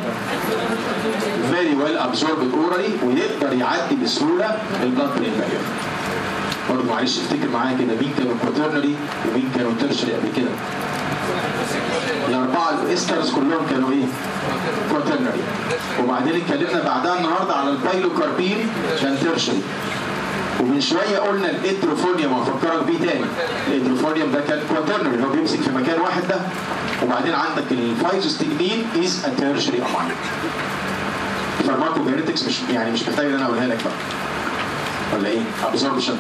very well absorbed orally ويقدر يعدي بسهوله البلاد برين بارير برضه معلش افتكر معايا كده مين كانوا كوترنري ومين كانوا ترشري قبل كده الاربعه الاسترز كلهم كانوا ايه؟ كوترنري وبعدين اتكلمنا بعدها النهارده على البايلوكاربين كان ترشري ومن شويه قلنا الادروفونيوم هفكرك بيه تاني الادروفونيوم ده كان كواترنري اللي هو بيمسك في مكان واحد ده وبعدين عندك الفايزوستيجمين از ا تيرشري امين فارماكوجينيتكس مش يعني مش محتاج ان انا اقولها لك بقى ولا ايه؟ ابزوربشن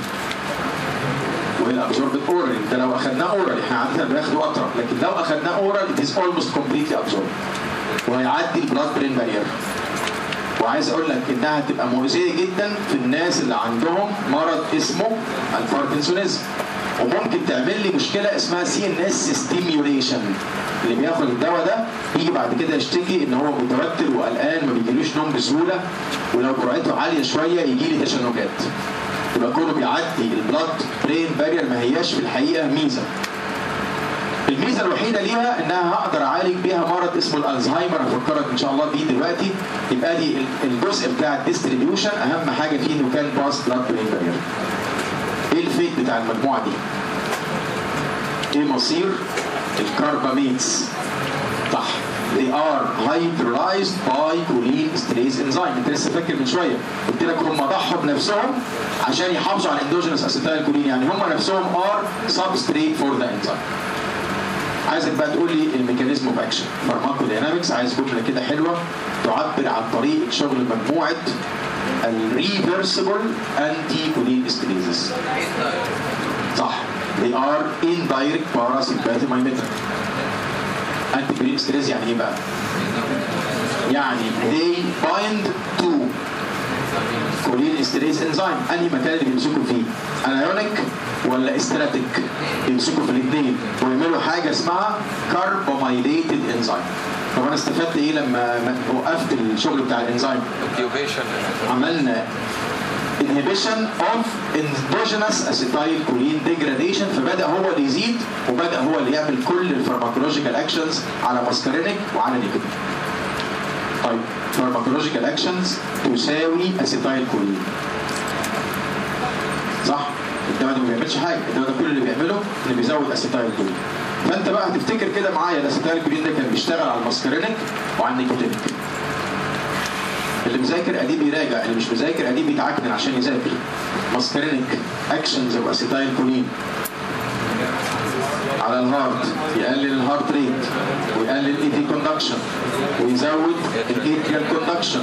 وهي الابزوربد اورال ده لو اخذناه اورال احنا عاده بناخده اطرف لكن لو اخذناه اورال it is almost completely absorbed وهيعدي البلاد برين بارير وعايز اقول لك انها هتبقى مؤذيه جدا في الناس اللي عندهم مرض اسمه الباركنسونيزم وممكن تعمل لي مشكله اسمها سي ان اس ستيميوليشن اللي بياخد الدواء ده يجي بعد كده يشتكي ان هو متوتر وقلقان ما بيجيلوش نوم بسهوله ولو جرعته عاليه شويه يجي لي تشنجات يبقى كونه بيعدي البلاد برين بارير ما هياش في الحقيقه ميزه الميزه الوحيده ليها انها هقدر اعالج بيها مرض اسمه الالزهايمر هفكرك ان شاء الله بيه دلوقتي يبقى لي الجزء بتاع الديستريبيوشن اهم حاجه فيه انه كان باس بلاد برين بارير ايه الفيت بتاع المجموعه دي؟ ايه مصير الكارباميتس صح they are hydrolyzed by choline esterase enzyme انت لسه فاكر من شويه قلت لك هم ضحوا بنفسهم عشان يحافظوا على الاندوجينوس اسيتايل كولين يعني هم نفسهم are substrate for the enzyme عايزك بقى تقول لي الميكانيزم اوف اكشن فارماكودينامكس عايز جمله كده حلوه تعبر عن طريقه شغل مجموعه الريفرسبل انتي كولين استريزز صح they are indirect parasympathetic mimetic انتي كولين استريز يعني ايه بقى؟ يعني they bind to كولين استريز انزيم انهي مكان اللي بيمسكوا فيه؟ انايونيك ولا استراتيك؟ بيمسكوا في الاثنين ويعملوا حاجه اسمها كاربومايليتد انزيم طب انا استفدت ايه لما وقفت الشغل بتاع الانزيم؟ اوكيوبيشن عملنا inhibition of endogenous acetylcholine degradation فبدا هو اللي يزيد وبدا هو اللي يعمل كل الفارماكولوجيكال اكشنز على ماسكارينيك وعلى نيكوتين. طيب فارماكولوجيكال اكشنز تساوي اسيتايلكولين. صح؟ الدواء ده ما بيعملش حاجه، الدواء ده كل اللي بيعمله انه بيزود اسيتايلكولين. فانت بقى هتفتكر كده معايا الاسيتايلكولين ده كان بيشتغل على الماسكارينيك وعلى النيكوتينيك. اللي مذاكر اديب يراجع اللي مش مذاكر اديب يتعكنن عشان يذاكر ماسكارينيك اكشنز اوف اسيتايل كولين على الهارت يقلل الهارت ريت ويقلل الايدي كوندكشن ويزود الايتريال كوندكشن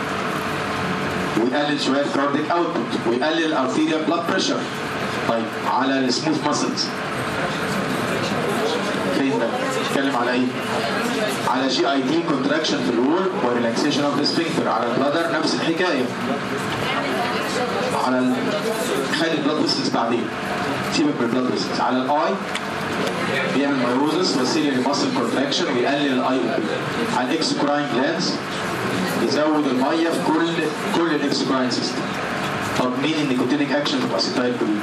ويقلل شويه كارديك اوتبوت ويقلل الارتيريال بلاد بريشر طيب على السموث ماسلز فين ده؟ اتكلم بيتكلم على ايه؟ على جي اي تي كونتراكشن في الوول وريلاكسيشن اوف ذا سفنكتر على البلادر نفس الحكايه على ال... خلي البلاد فيسلز بعدين سيبك من البلاد فيسلز على الاي بيعمل مايوزس وسيلري ماسل كونتراكشن ويقلل الاي او بي على الاكسكراين جلانز يزود الميه في كل كل الاكسكراين سيستم طب مين النيكوتينيك اكشن في الاسيتايل كولين؟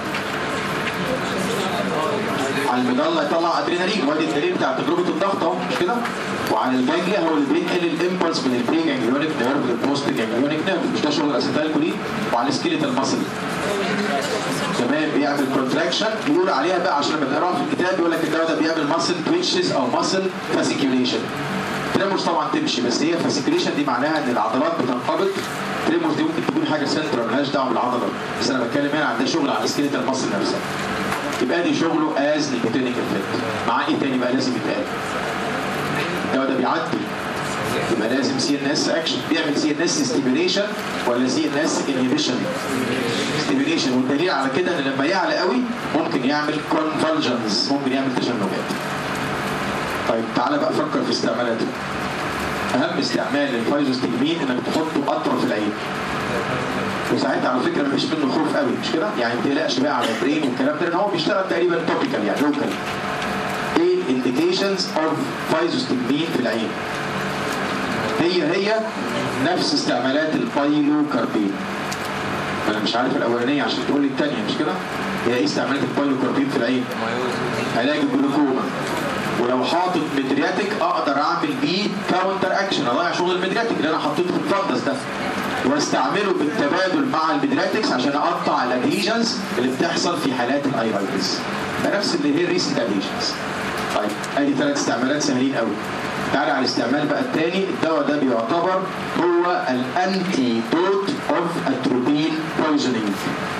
على المضله يطلع ادرينالين وادي الدليل بتاع تجربه الضغط اهو مش كده؟ وعلى الجانجليا هو اللي بينقل الامبلس من البري جانجليونيك نيرف للبوست جانجليونيك نيرف مش ده شغل الاسيتايل كولين وعلى السكيليتال ماسل تمام بيعمل كونتراكشن بيقول عليها بقى عشان لما تقراها في الكتاب يقول لك الدواء ده بيعمل ماسل تويتشز او ماسل فاسيكيوليشن تريمورز طبعا تمشي بس هي فاسيكيوليشن دي معناها ان العضلات بتنقبض تريمورز دي ممكن تكون حاجه سنترال ملهاش دعوه بالعضله بس انا بتكلم هنا عن ده شغل على السكيليتال ماسل نفسها يبقى دي شغله از نيكوتينيك افكت مع ايه تاني بقى لازم يتقال الدواء ده بيعدي يبقى لازم سي ان اس اكشن بيعمل سي ان اس ستيميوليشن ولا سي ان اس انهبيشن ستيميوليشن والدليل على كده ان لما يعلى قوي ممكن يعمل كونفالجنز ممكن يعمل تشنجات طيب تعالى بقى فكر في استعمالاته اهم استعمال للفايزوستجمين انك تحطه اطرف العين وساعتها على فكره مفيش منه خوف قوي مش كده؟ يعني ما تقلقش بقى على البرين والكلام ده لان هو بيشتغل تقريبا توبيكال يعني لوكال. ايه الانديكيشنز اوف فايزوستجمين في العين؟ هي هي نفس استعمالات البايلوكاربين. انا مش عارف الاولانيه عشان تقول لي الثانيه مش كده؟ هي ايه استعمالات البايلوكاربين في العين؟ علاج الجلوكوما ولو حاطط مدرياتيك اقدر اعمل بيه كاونتر اكشن اضيع شغل المدرياتيك اللي انا حطيته في الفندس ده واستعمله بالتبادل مع المدرياتكس عشان اقطع الادهيجنز اللي بتحصل في حالات الايرايتس ده نفس اللي هي الريسنت ادهيجنز طيب ادي ثلاث استعمالات سهلين قوي تعالى على الاستعمال بقى الثاني الدواء ده بيعتبر هو الانتي دوت اوف اتروبين بويزنينج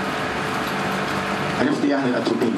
عرفت ايه يعني الاتروبين؟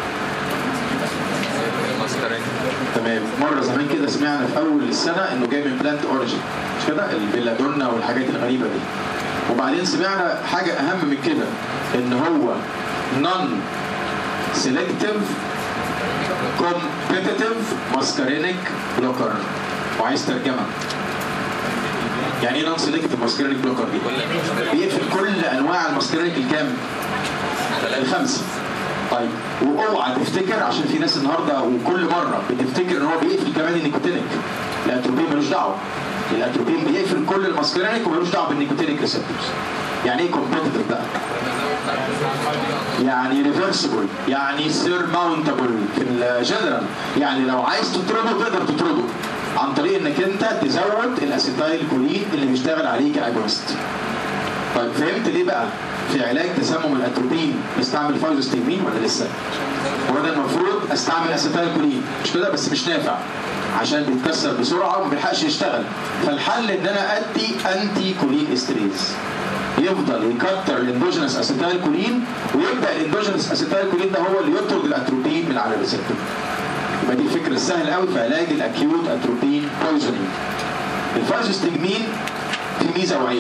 ماسكرين تمام مره زمان كده سمعنا في اول السنه انه جاي من بلانت اوريجين مش كده البيلادونا والحاجات الغريبه دي وبعدين سمعنا حاجه اهم من كده ان هو نون سيلكتيف كومبيتيتيف ماسكارينيك بلوكر وعايز ترجمه يعني ايه نون سيلكتيف ماسكارينيك بلوكر دي؟ بيقفل كل انواع الماسكارينيك الكام؟ الخمسه طيب واوعى تفتكر عشان في ناس النهارده وكل مره بتفتكر ان هو بيقفل كمان النيكوتينيك الاتروبين ملوش دعوه الاتروبين بيقفل كل الماسكرينيك وملوش دعوه بالنيكوتينيك ريسبتورز يعني ايه كومبيتيتيف بقى؟ يعني ريفرسبل يعني سيرماونتابل في الجنرال يعني لو عايز تطرده تقدر تطرده عن طريق انك انت تزود الاسيتايل كولين اللي بيشتغل عليه كاجونست طيب فهمت ليه بقى في علاج تسمم الاتروبين بستعمل فايزوستيمين ولا لسه؟ هو ده المفروض استعمل اسيتايل كولين مش كده بس مش نافع عشان بيتكسر بسرعه وما بيلحقش يشتغل فالحل ان انا ادي انتي كولين استريز يفضل يكتر الاندوجينس اسيتايل كولين ويبدا الاندوجينس اسيتايل كولين ده هو اللي يطرد الاتروبين من على الريسبتور يبقى دي الفكره السهله قوي في علاج الاكيوت اتروبين بويزنينج الفايزوستجمين في ميزه وعيب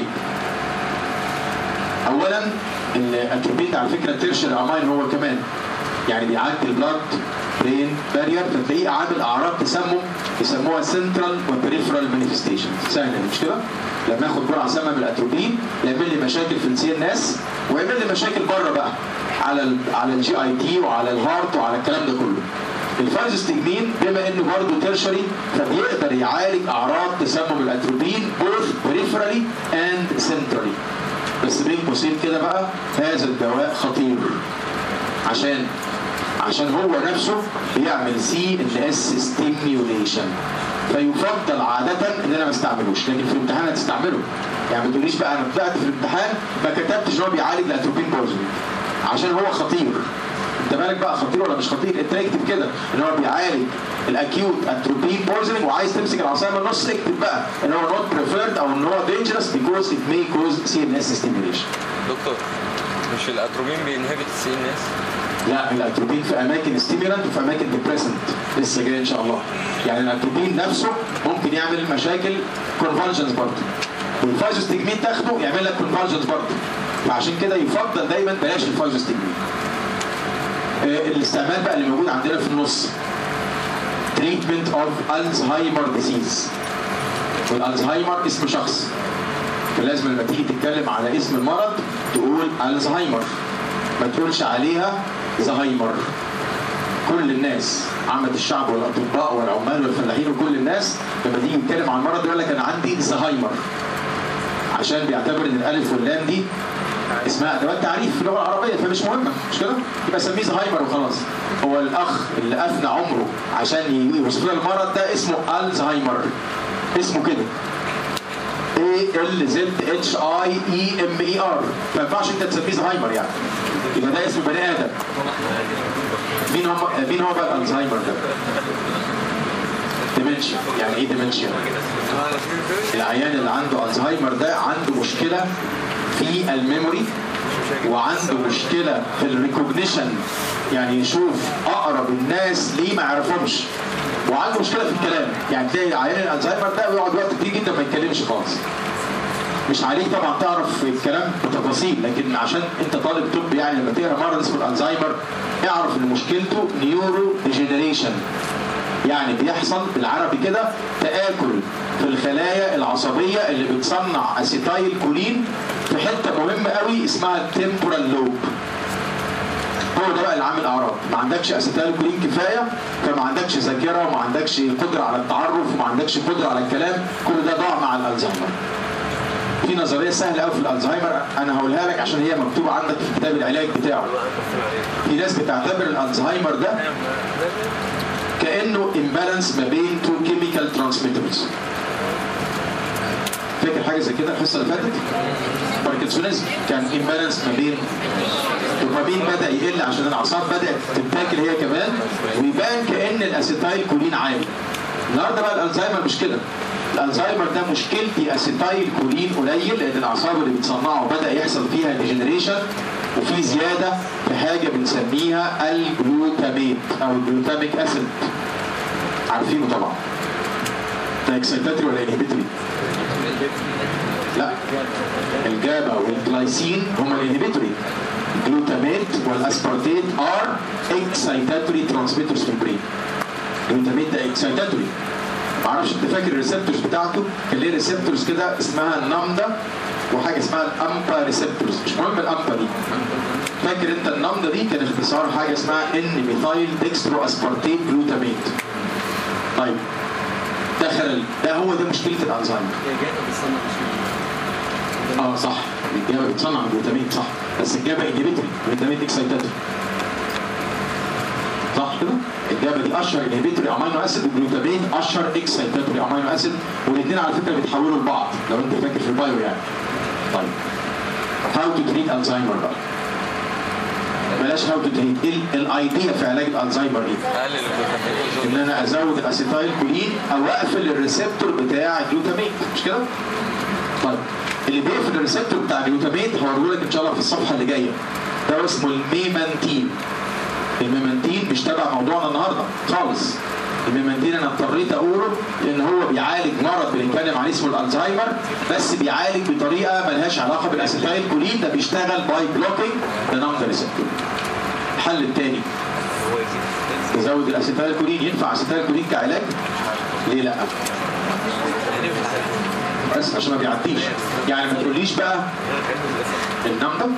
اولا الاتروبين ده على فكره تيرشر اماين هو كمان يعني بيعدي البلاد برين بارير فتلاقيه عامل اعراض تسمم يسموها سنترال وبريفرال مانيفستيشن سهله دي مش كده؟ لما اخد جرعه سامه من الاتروبين يعمل لي مشاكل في السي ان اس ويعمل لي مشاكل بره بقى على ال على الجي اي تي وعلى الهارت وعلى الكلام ده كله. الفايزوستجمين بما انه برضه تيرشري فبيقدر يعالج اعراض تسمم الاتروبين بوث بريفرالي اند سنترالي. بس بين قوسين كده بقى هذا الدواء خطير عشان عشان هو نفسه بيعمل سي ان اس ستيميوليشن فيفضل عادة ان انا ما استعملوش لكن في الامتحان هتستعمله يعني ما تقوليش بقى انا طلعت في الامتحان ما كتبتش ان هو بيعالج الاتروبين بوزنينج عشان هو خطير انت مالك بقى خطير ولا مش خطير انت اكتب كده ان هو بيعالج الاكيوت اتروبين بوزنينج وعايز تمسك العصايه من النص اكتب بقى ان هو نوت بريفيرد او ان هو دينجرس بيكوز ات مي كوز سي ان اس ستيميوليشن دكتور مش الاتروبين بينهبت السي ان اس لا الاتروبين في اماكن ستيمولانت وفي اماكن ديبريسنت لسه جاي ان شاء الله يعني الاتروبين نفسه ممكن يعمل مشاكل كونفالجنز برضه والفايزوستجمين تاخده يعمل لك كونفالجنز برضه فعشان كده يفضل دايما بلاش الفايزوستجمين آه الاستعمال بقى اللي موجود عندنا في النص treatment of Alzheimer disease والالزهايمر اسم شخص فلازم لما تيجي تتكلم على اسم المرض تقول الزهايمر ما تقولش عليها زهايمر كل الناس عامة الشعب والاطباء والعمال والفلاحين وكل الناس لما تيجي تتكلم عن المرض يقول لك انا عندي زهايمر عشان بيعتبر ان الالف واللام دي اسمها ادوات تعريف في اللغه العربيه فمش مهمه مش كده؟ يبقى سميه زهايمر وخلاص هو الاخ اللي افنى عمره عشان يوصف لنا المرض ده اسمه الزهايمر اسمه كده A L Z H I E M E R ما ينفعش انت تسميه زهايمر يعني يبقى ده اسم بني ادم مين هو مين هو بقى الزهايمر ده؟ ديمنشيا يعني ايه ديمنشيا؟ العيان اللي عنده الزهايمر ده عنده مشكله في الميموري وعنده مشكله في الريكوجنيشن يعني يشوف اقرب الناس ليه ما يعرفهمش وعنده مشكله في الكلام يعني تلاقي عيان الالزهايمر ده يقعد وقت كتير جدا ما يتكلمش خالص مش عليك طبعا تعرف الكلام بتفاصيل لكن عشان انت طالب طب يعني لما تقرا مرض اسمه الالزهايمر اعرف ان مشكلته نيورو ديجنريشن يعني بيحصل بالعربي كده تآكل في الخلايا العصبية اللي بتصنع اسيتايل كولين في حتة مهمة قوي اسمها التمبورال لوب هو ده بقى اللي عامل اعراض ما عندكش اسيتايل كولين كفايه فما عندكش ذاكره وما عندكش قدره على التعرف وما عندكش قدره على الكلام كل ده ضاع مع الالزهايمر في نظريه سهله قوي في الالزهايمر انا هقولها لك عشان هي مكتوبه عندك في كتاب العلاج بتاعه في ناس بتعتبر الالزهايمر ده كانه امبالانس ما بين تو كيميكال ترانسميترز فاكر حاجه زي كده الحصه اللي فاتت باركنسونيزم كان امبالانس ما بين الدوبامين بدا يقل عشان الاعصاب بدات تتاكل هي كمان ويبان كان الاسيتايل كولين عالي النهارده بقى الالزهايمر مش كده الالزهايمر ده مشكلتي اسيتايل كولين قليل لان الاعصاب اللي بتصنعه بدا يحصل فيها ديجنريشن وفي زياده في حاجه بنسميها الجلوتاميت او الجلوتاميك اسيد عارفينه طبعا ده اكسيتاتري ولا انهبيتري؟ لا الجابا والجلايسين هما الانهبيتوري الجلوتاميت والاسبارتيت ار اكسيتاتوري ترانسميترز في البرين الجلوتاميت ده اكسيتاتوري معرفش انت فاكر الريسبتورز بتاعته كان ليه ريسبتورز كده اسمها النمدا وحاجه اسمها الامبا ريسبتورز مش مهم الامبا دي فاكر انت النمدا دي كان اختصار حاجه اسمها ان ميثايل ديكسترو اسبارتيت جلوتاميت طيب دخل ده هو ده مشكله الالزهايمر اه صح الجابا بتصنع جلوتامين صح بس الجابا انهبيتوري جلوتامين اكسايتاتوري صح كده؟ الجابا دي اشهر انهبيتوري امينو اسيد والجلوتامين اشهر اكسايتاتوري امينو اسيد والاثنين على فكره بيتحولوا لبعض لو انت فاكر في البايو يعني. طيب هاو تو تريت الزهايمر بقى بلاش هاو تو تريت ايه الايديا في علاج الالزهايمر ايه؟ قلل الجلوتامين ان انا ازود الاسيتايل كولين او اقفل الريسبتور بتاع الجلوتامين مش كده؟ طيب اللي بيقفل الريسبتور بتاع الجلوتامين هوريه لك ان شاء الله في الصفحه اللي جايه ده اسمه الميمانتين الميمانتين مش تبع موضوعنا النهارده خالص الميمانتين انا اضطريت اقوله لان هو بيعالج مرض بنتكلم عليه اسمه الالزهايمر بس بيعالج بطريقه ملهاش علاقه بالاسيتايل كولين ده بيشتغل باي بلوكينج ذا نمبر ريسبتور الحل الثاني تزود الاسيتايل كولين ينفع اسيتايل كولين كعلاج؟ ليه لا؟ بس عشان ما بيعديش يعني ما تقوليش بقى النمبر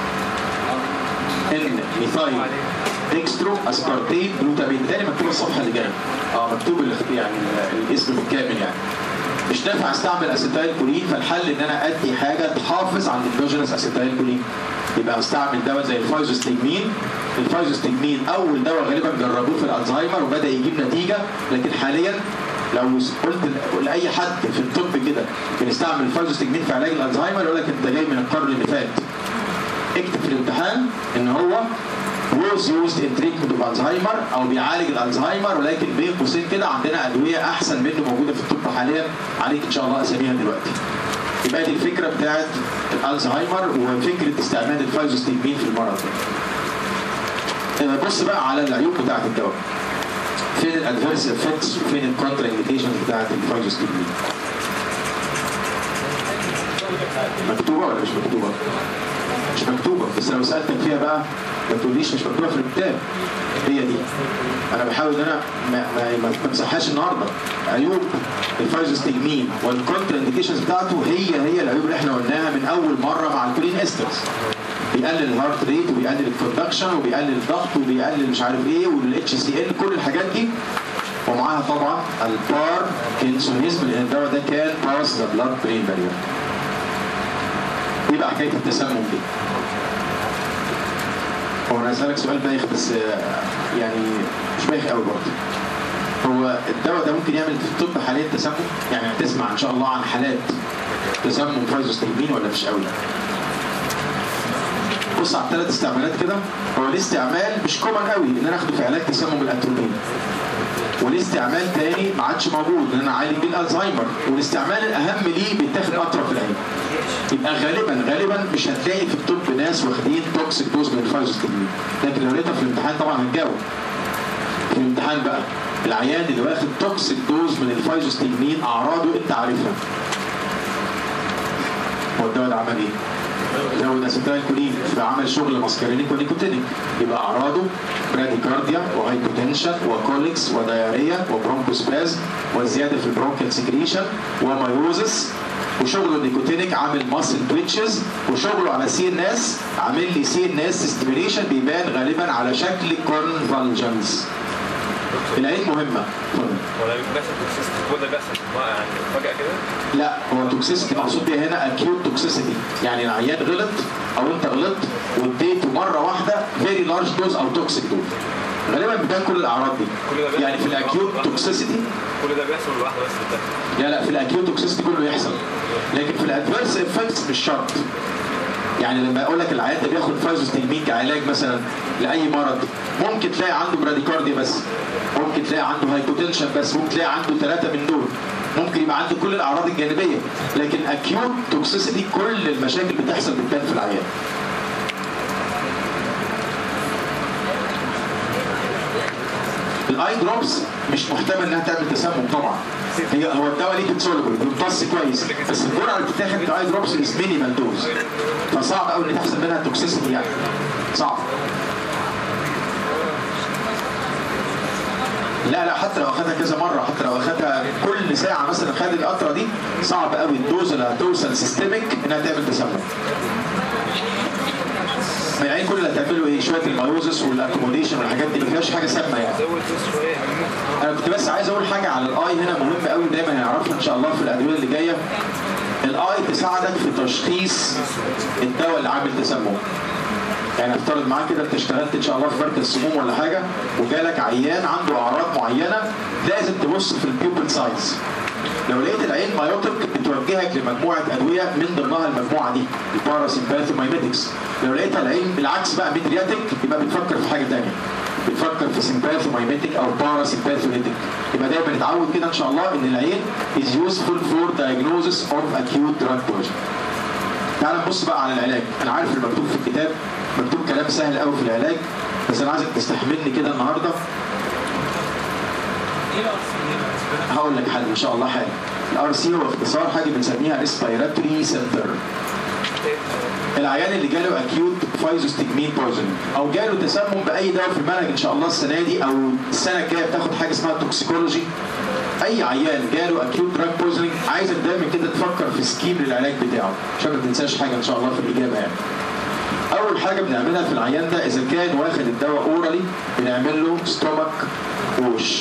ان ميثايل ديكسترو اسبارتيت جلوتامين تاني مكتوب الصفحه اللي جايه اه مكتوب ال- يعني ال- الاسم بالكامل يعني مش نافع استعمل اسيتايل كولين فالحل ان انا ادي حاجه تحافظ على الاندوجينس اسيتايل كولين يبقى استعمل دواء زي الفايزوستجمين الفايزوستجمين اول دواء غالبا جربوه في الالزهايمر وبدا يجيب نتيجه لكن حاليا لو قلت ل- لاي حد في الطب كده بنستعمل الفايزوستجمين في علاج الالزهايمر يقول لك انت جاي من القرن اللي فات اكتب في الامتحان ان هو was used in treatment of Alzheimer او بيعالج الالزهايمر ولكن بين قوسين كده عندنا ادويه احسن منه موجوده في الطب حاليا عليك ان شاء الله اساميها دلوقتي. يبقى دي الفكره بتاعت الالزهايمر وفكره استعمال الفايزوستيجمين في المرض ده. آه، بص بقى على العيوب بتاعت الدواء. فين الادفيرس افكتس وفين الكونترا انديكيشنز بتاعت الفايزوستيجمين؟ مكتوبه ولا مش مكتوبه؟ مش مكتوبه بس لو سالتك فيها بقى ما تقوليش مش مكتوبه في الكتاب هي دي انا بحاول ان انا ما ما ما امسحهاش النهارده عيوب الفايزوستجمين والكونتر انديكيشنز بتاعته هي هي العيوب اللي احنا قلناها من اول مره مع الكولين استرز بيقلل الهارت ريت وبيقلل الكوندكشن وبيقلل الضغط وبيقلل مش عارف ايه والاتش سي ال كل الحاجات دي ومعاها طبعا البار كينسونيزم لان الدواء ده كان باس ذا بلاد برين بارير ايه بقى حكايه التسمم دي؟ هو انا هسألك سؤال بايخ بس آه، يعني مش بايخ قوي برضه. هو الدواء ده ممكن يعمل في الطب حاليا تسمم؟ يعني هتسمع ان شاء الله عن حالات تسمم فايزوستجمين ولا مش قوي؟ بص على الثلاث استعمالات كده هو الاستعمال مش كومن قوي ان انا اخده في علاج تسمم الاتروبين وليه استعمال تاني ما عادش موجود ان انا اعالج بيه الالزهايمر والاستعمال الاهم ليه بيتاخد قطره في العين يبقى غالبا غالبا مش هتلاقي في الطب ناس واخدين توكسيك دوز من الفايزوستجمين لكن لو لقيتها في الامتحان طبعا هتجاوب في الامتحان بقى العيان اللي واخد توكسيك دوز من الفايزوستجمين اعراضه انت عارفها هو الدواء ده عمل ايه؟ زود اسيتايل كولين فعمل شغل ماسكارينيك ونيكوتينيك يبقى اعراضه براديكارديا وهايبوتنشن وكوليكس ودياريا وبرونكوسباز وزياده في البرونكال سكريشن ومايوزس وشغله النيكوتينيك عامل ماسل تويتشز وشغله على سي ان اس عامل لي سي ان اس ستيميليشن بيبان غالبا على شكل كونفالجنس العين مهمه اتفضل ولا بيحصل توكسيستي كل ده بيحصل ما يعني فجأة كده لا هو توكسيستي مقصود بيها هنا اكيوت توكسيستي يعني العيان غلط او انت غلطت واديته مره واحده فيري لارج دوز او توكسيك دوز غالبا بتبان كل الاعراض دي كل ده بيحصل يعني في الاكيوت توكسيستي كل ده بيحصل لوحده بس بتاعته لا لا في الاكيوت توكسيستي كله يحصل لكن في الادفيرس افكتس مش شرط يعني لما اقول لك العيان ده بياخد فايزوستجمين كعلاج مثلا لاي مرض ممكن تلاقي عنده براديكارديا بس ممكن تلاقي عنده هايبوتنشن بس ممكن تلاقي عنده ثلاثه من دول ممكن يبقى عنده كل الاعراض الجانبيه لكن اكيوت توكسيسيتي كل المشاكل بتحصل بتبان في العيان الاي دروبس مش محتمل انها تعمل تسمم طبعا هي هو الدواء ليه بتسولبل بيمتص كويس بس الجرعه اللي بتتاخد كاي دروبس از مينيمال دوز فصعب قوي ان تحصل منها توكسيسيتي يعني صعب لا لا حتى لو اخدها كذا مره حتى لو اخدها كل ساعه مثلا خد القطره دي صعب قوي الدوز اللي هتوصل سيستميك انها تعمل تسمم ما يعني كل اللي هتعمله ايه شويه المايوزس والاكوموديشن والحاجات دي ما فيهاش حاجه سامه يعني زود دوز شوية هنموت انا كنت بس عايز اقول حاجه على الاي هنا مهم قوي دايما نعرفها ان شاء الله في الادويه اللي جايه الاي تساعدك في تشخيص الدواء اللي عامل تسمم يعني افترض معاك كده انت اشتغلت ان شاء الله في مركز سموم ولا حاجه وجالك عيان عنده اعراض معينه لازم تبص في البيوبل سايز لو لقيت العين مايوتك بتوجهك لمجموعه ادويه من ضمنها المجموعه دي الباراسيمباثومايميتكس لو لقيت العين بالعكس بقى ميدرياتيك يبقى بتفكر في حاجه ثانيه بتفكر في سيمباثومايميتك او باراسيمباثوميتك يبقى دايما نتعود كده ان شاء الله ان العين is useful for diagnosis of acute drug poisoning تعال نبص بقى على العلاج انا عارف المكتوب في الكتاب مكتوب كلام سهل قوي في العلاج بس انا عايزك تستحملني كده النهارده هقول لك حل ان شاء الله حاجه الار سي هو اختصار حاجه بنسميها ريسبيراتوري سنتر العيان اللي جاله اكيوت فايزوستجمين بويزنينج او جاله تسمم باي دواء في المنهج ان شاء الله السنه دي او السنه الجايه بتاخد حاجه اسمها توكسيكولوجي اي عيان جاله اكيوت دراج بويزنينج عايزك دايما كده تفكر في سكيم للعلاج بتاعه عشان ما تنساش حاجه ان شاء الله في الاجابه يعني اول حاجه بنعملها في العيان ده اذا كان واخد الدواء اورالي بنعمل له ستومك ووش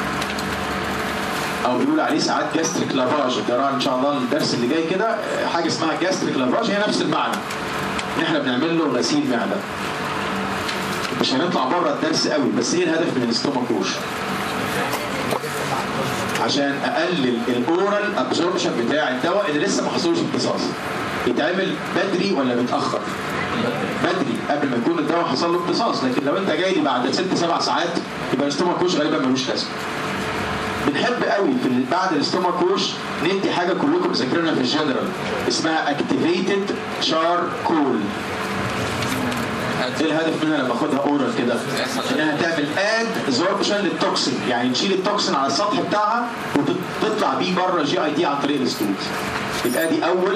او بيقول عليه ساعات جاستريك لافاج ده ان شاء الله الدرس اللي جاي كده حاجه اسمها جاستريك لافاج هي نفس المعنى ان احنا بنعمل له غسيل معده مش هنطلع بره الدرس قوي بس ايه الهدف من الاستومك ووش عشان اقلل الاورال ابزوربشن بتاع الدواء اللي لسه ما حصلوش امتصاص يتعمل بدري ولا متاخر بدري قبل ما يكون الدواء حصل له امتصاص لكن لو انت جاي لي بعد ست سبع ساعات يبقى الاستومك ووش غالبا ملوش لازمه بنحب قوي في ال- بعد الاستومك ووش ندي حاجه كلكم ذاكرينها في الجنرال اسمها اكتيفيتد شاركول ايه الهدف منها لما اخدها اورال كده؟ انها تعمل اد ابزوربشن للتوكسين يعني نشيل التوكسين على السطح بتاعها وتطلع بيه بره الجي اي دي عن طريق الستول يبقى دي اول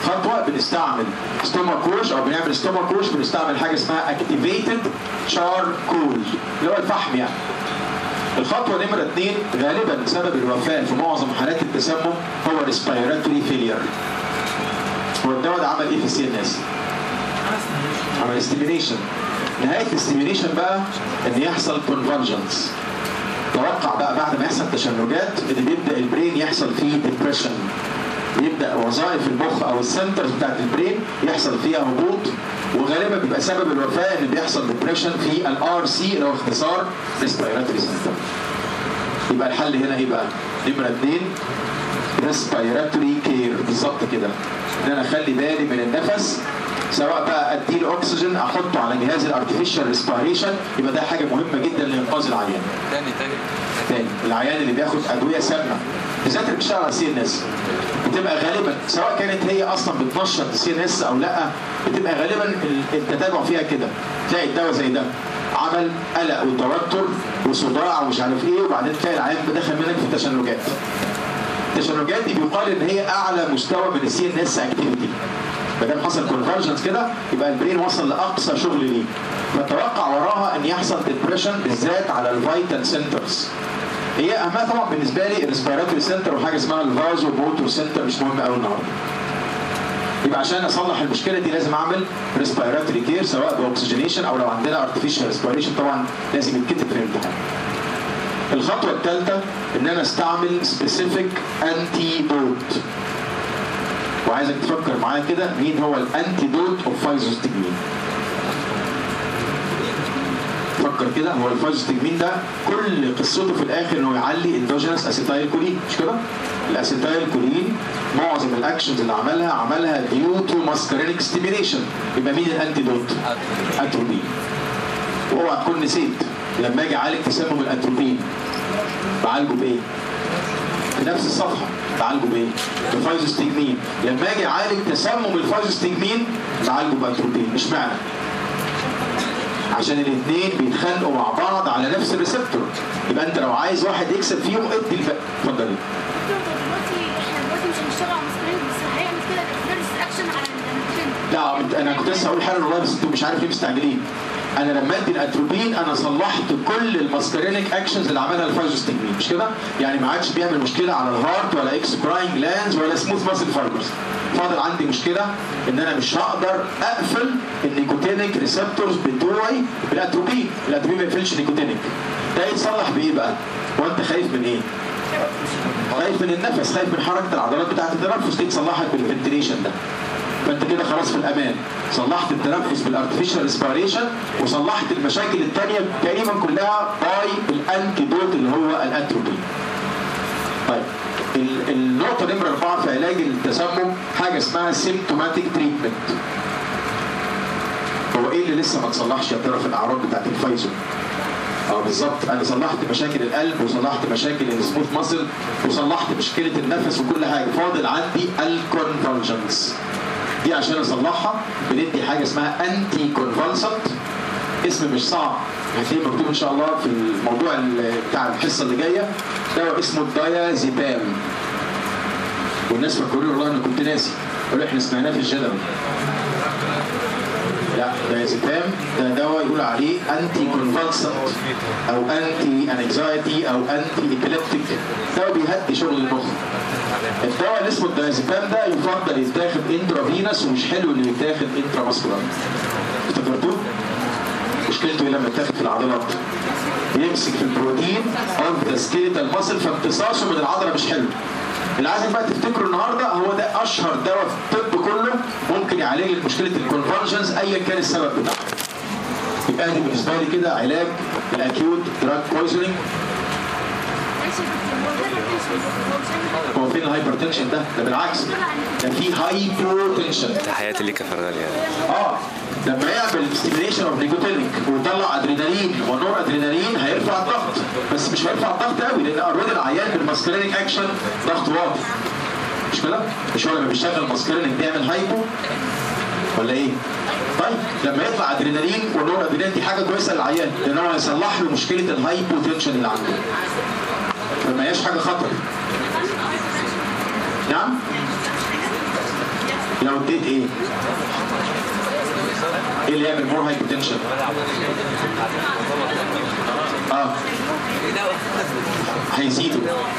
خطوه بنستعمل ستومك ووش او بنعمل ستومك ووش بنستعمل حاجه اسمها اكتيفيتد شاركول اللي هو الفحم يعني الخطوه نمره اثنين غالبا سبب الوفاه في معظم حالات التسمم هو ريسبيراتوري فيلير هو الدواء ده عمل ايه في السي ان اس؟ عمل ستيميليشن نهايه الستيميليشن بقى ان يحصل كونفرجنس توقع بقى بعد ما يحصل تشنجات ان بيبدا البرين يحصل فيه ديبريشن يبدا وظائف المخ او السنترز بتاعت البرين يحصل فيها هبوط وغالبا بيبقى سبب الوفاه ان بيحصل ديبريشن في الار سي اللي هو اختصار ريسبيراتوري سنتر يبقى الحل هنا ايه بقى؟ نمره اثنين ريسبيراتوري كير بالظبط كده ان انا اخلي بالي من النفس سواء بقى اديله اكسجين احطه على جهاز الارتفيشال ريسبيريشن يبقى ده حاجه مهمه جدا لانقاذ العيان تاني تاني تاني العيان اللي بياخد ادويه سامه بالذات اللي بتشتغل على سي ان اس بتبقى غالبا سواء كانت هي اصلا بتنشط السي ان اس او لا بتبقى غالبا ال- التتابع فيها كده تلاقي الدواء زي ده عمل قلق وتوتر وصداع ومش عارف ايه وبعدين تلاقي العيان دخل منك في تشنجات التشنجات دي بيقال ان هي اعلى مستوى من السي ان اس اكتيفيتي ما دام حصل كونفرجنس كده يبقى البرين وصل لاقصى شغل ليه فتوقع وراها ان يحصل ديبريشن بالذات على الفيتال سنترز هي اهمها طبعا بالنسبه لي الريسبيراتوري سنتر وحاجه اسمها الفازو موتور سنتر مش مهم قوي النهارده يبقى عشان اصلح المشكله دي لازم اعمل ريسبيراتوري كير سواء باوكسجينيشن او لو عندنا ارتفيشال ريسبيريشن طبعا لازم يتكتب في الامتحان الخطوه الثالثه ان انا استعمل سبيسيفيك انتي دوت وعايزك تفكر معايا كده مين هو الانتي دوت اوف فايزوستجمين فكر كده هو الفايزوستجمين ده كل قصته في الاخر انه يعلي اندوجينس اسيتايل كولين مش كده؟ الاسيتايل كولين معظم الاكشنز اللي عملها عملها ديو تو ماسكارينيك ستيميليشن يبقى مين الانتي دوت؟ اتروبين واوعى تكون نسيت لما اجي اعالج تسمم الاتروبين بعالجه بايه؟ في نفس الصفحه بعالجه بايه؟ بفايزوستجمين لما اجي اعالج تسمم الفايزوستجمين بعالجه باتروبين مش معنى عشان الاثنين بيتخانقوا مع بعض على نفس الريسبتور يبقى انت لو عايز واحد يكسب فيهم ادي الباقي اتفضل دكتور دلوقتي احنا دلوقتي مش هنشتغل على مسكرين بس هيعمل كده ريفرس اكشن على الانتين لا انت- انا كنت لسه هقول حاجه والله بس انتوا مش عارف ليه مستعجلين انا لما ادي الاتروبين انا صلحت كل الماسكرينيك اكشنز اللي عملها الفايزوستجمين مش كده؟ يعني ما عادش بيعمل مشكله على الهارت ولا اكس براين جلانز ولا سموث ماسل فايبرز فاضل عندي مشكله ان انا مش هقدر اقفل النيكوتينيك ريسبتورز بتوعي بالاتروبين الاتروبين ما يقفلش نيكوتينيك ده يتصلح بايه بقى؟ وانت خايف من ايه؟ خايف من النفس خايف من حركه العضلات بتاعه التنفس دي تصلحك بالفنتليشن ده فانت كده خلاص في الامان صلحت التنفس بالارتفيشال ريسبيريشن وصلحت المشاكل الثانيه تقريبا كلها باي الانتيدوت اللي هو الاتروبين طيب ال- النقطة نمرة أربعة في علاج التسمم حاجة اسمها سيمتوماتيك تريتمنت. هو إيه اللي لسه ما تصلحش يا ترى في الأعراض بتاعت الفايزو؟ اه بالظبط انا صلحت مشاكل القلب وصلحت مشاكل السموث ماسل وصلحت مشكله النفس وكل حاجه فاضل عندي الكونفرجنس دي عشان اصلحها بندي حاجه اسمها انتي كونفالسنت اسم مش صعب هتلاقيه مكتوب ان شاء الله في الموضوع ال- بتاع الحصه اللي جايه دواء اسمه الدايازيبام والناس فكروا والله انا كنت ناسي قالوا احنا سمعناه في الجدول لا دايازيبام ده دواء يقول عليه انتي كونفالسنت او انتي انكزايتي او انتي ايبيليبتيك دواء بيهدي شغل المخ الدواء اللي اسمه الدايازيبام ده يفضل يتاخد انترافينس ومش حلو انه يتاخد انتراماسكولار افتكرتوه؟ مشكلته ايه لما يتاخد في العضلات؟ يمسك في البروتين اوف ذا سكيلتال ماسل فامتصاصه من العضله مش حلو. اللي عايزك بقى تفتكره النهارده هو ده اشهر دواء في الطب كله ممكن يعالج لك مشكله الكونفرجنز ايا كان السبب بتاعها. يبقى دي بالنسبه لي كده علاج الاكيوت دراج بويزنينج ماشي يا دكتور هو ده التنشن هو مش هيعمل هو فين الهايبرتنشن ده؟ ده بالعكس ده في هايبوتنشن تحياتي ليك يا فرغالي اه لما يعمل ستيميليشن اوف نيكوتينيك ويطلع ادرينالين ونور ادرينالين هيرفع الضغط بس مش هيرفع الضغط قوي لان اوريدي العيان بالماسكرينيك اكشن ضغط واطي مش كده؟ مش هو لما بيشتغل ماسكرينيك بيعمل هايبو ولا ايه؟ طيب لما يطلع ادرينالين ونور ادرينالين دي حاجه كويسه للعيان لان هو هيصلح له مشكله الهايبوتنشن اللي عنده فما هياش حاجه خطر نعم لو اديت ايه؟ ايه اللي يعمل مور هايبوتنشن؟ اه هيزيدوا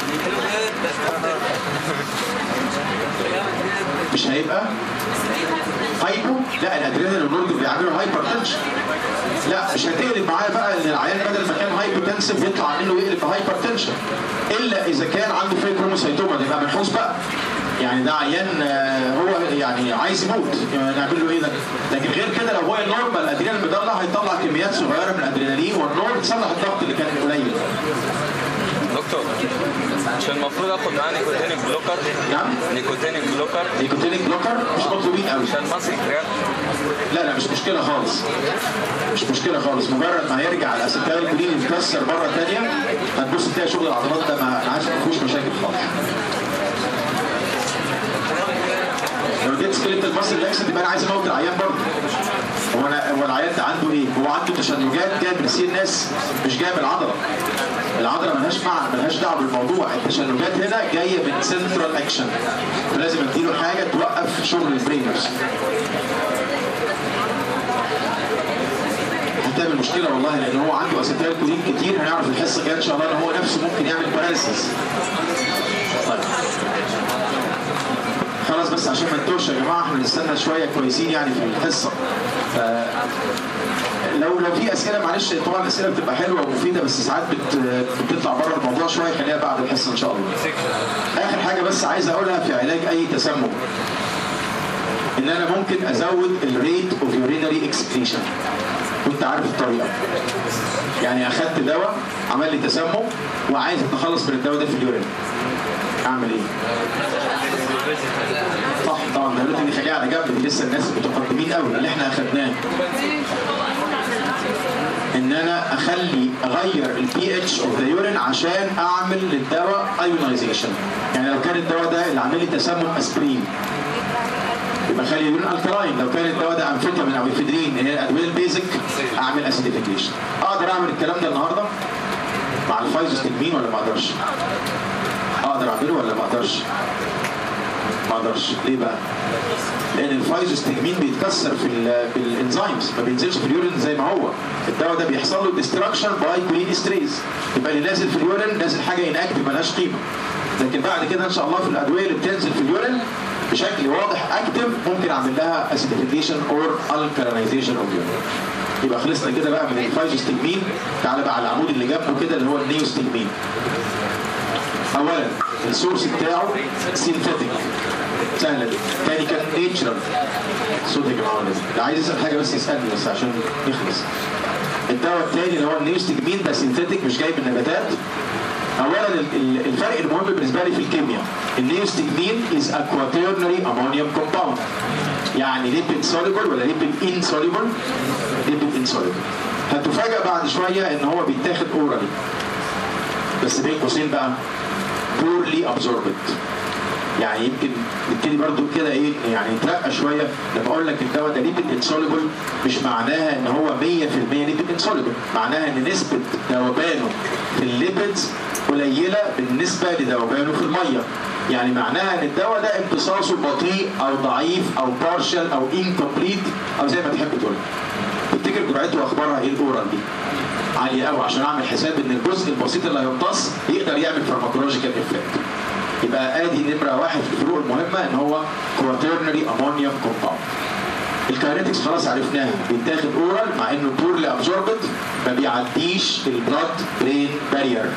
مش هيبقى هايبو لا الادرينال والنورد بيعملوا هايبر تنشن لا مش هتقلب معايا بقى ان العيان بدل ما كان هايبوتنسيف يطلع منه يقلب هايبر تنشن الا اذا كان عنده فيبروموسايتوما يبقى منحوس بقى يعني ده عيان آه، هو يعني عايز يموت يعني نعمل له ايه ده لكن غير كده لو هو النورمال الادرينال مدلع هيطلع كميات صغيره من الادرينالين والنور تصلح الضغط اللي كان قليل دكتور مش المفروض اخد معاه نيكوتينيك بلوكر نعم نيكوتينيك بلوكر نيكوتينيك بلوكر مش مطلوبين قوي عشان ماسك جراب لا لا مش مشكله خالص مش مشكله خالص مجرد ما هيرجع الاسيتايل كلين يتكسر مره ثانيه هتبص تلاقي شغل العضلات ده ما عادش ما فيهوش مشاكل خالص لو جيت سكيلت المصري الاكسد يبقى انا عايز اموت العيان برضه هو انا هو العيان ده عنده ايه؟ هو عنده تشنجات جايه من سي الناس مش جايه من العضله العضله ملهاش مع ملهاش دعوه بالموضوع التشنجات هنا جايه من سنترال اكشن فلازم اديله حاجه توقف شغل البرينرز هتعمل مشكله والله لان هو عنده اسيتايل كولين كتير هنعرف الحصه الجايه ان شاء الله ان هو نفسه ممكن يعمل باراليسيس طيب خلاص بس عشان ما نتوهش يا جماعه احنا نستنى شويه كويسين يعني في الحصه ف لو لو في اسئله معلش طبعا الاسئله بتبقى حلوه ومفيده بس ساعات بت بتطلع بره الموضوع شويه خليها بعد الحصه ان شاء الله. اخر حاجه بس عايز اقولها في علاج اي تسمم ان انا ممكن ازود الريت اوف يورينري اكسكريشن وانت عارف الطريقه يعني اخدت دواء عمل لي تسمم وعايز اتخلص من الدواء ده في اليورين اعمل ايه؟ صح طبعا ده لازم نخليها على جنب دي لسه الناس متقدمين قوي اللي احنا اخدناه ان انا اخلي اغير البي اتش اوف ذا يورين عشان اعمل للدواء ايونايزيشن يعني لو كان الدواء ده اللي عامل لي تسمم اسبرين يبقى خلي اليورين الكلاين لو كان الدواء ده امفيتامين او افيدرين اللي هي الادويه البيزك اعمل اسيديفيكيشن اقدر اعمل الكلام ده النهارده مع الفايزوستجمين ولا ما اقدرش؟ اقدر اعمله ولا ما اقدرش؟ ما اقدرش ليه بقى؟ لان الفايزوستجمين بيتكسر في ال في الانزيمز ما بينزلش في اليورين زي ما هو الدواء ده بيحصل له ديستراكشن باي كولين ستريز يبقى اللي نازل في اليورين نازل حاجه اناكتيف ملهاش قيمه لكن بعد كده ان شاء الله في الادويه اللي بتنزل في اليورين بشكل واضح اكتف ممكن اعمل لها اسيديفيكيشن اور الكالينايزيشن اوف يورين يبقى خلصنا كده بقى من الفايزوستجمين تعالى بقى على العمود اللي جنبه كده اللي هو النيوستجمين اولا السورس بتاعه سينثيتك سهله دي تاني كان نيتشرال صوت يا جماعه لازم. اللي عايز يسال حاجه بس يسالني بس عشان يخلص الدواء الثاني اللي هو النيوستجمين ده سينثيتك مش جاي من نباتات اولا ال- ال- الفرق المهم بالنسبه لي في الكيمياء النيوستجمين از اكواتيرنري امونيوم كومباوند يعني ليبيد سوليبل ولا ليبيد انسوليبل ليبيد انسوليبل هتفاجئ بعد شويه ان هو بيتاخد اورالي بس بين قوسين بقى poorly absorbed يعني يمكن نبتدي برضو كده ايه يعني نترقى شويه لما اقول لك الدواء ده ليبيد انسوليبل مش معناها ان هو 100% ليبيد انسوليبل معناها ان نسبه ذوبانه في الليبيدز قليله بالنسبه لذوبانه في الميه يعني معناها ان الدواء ده امتصاصه بطيء او ضعيف او بارشل او انكمبليت او زي ما تحب تقول تفتكر جرعته واخبارها ايه الاورال دي عاليه قوي عشان اعمل حساب ان الجزء البسيط اللي هيمتص يقدر يعمل فارماكولوجيكال افكت يبقى ادي نمره واحد في الفروق المهمه ان هو كواترنري امونيوم كومباوند الكاينetics خلاص عرفناها بيتاخد اورال مع انه بورلي ابزوربد ما بيعديش البلاد برين بارير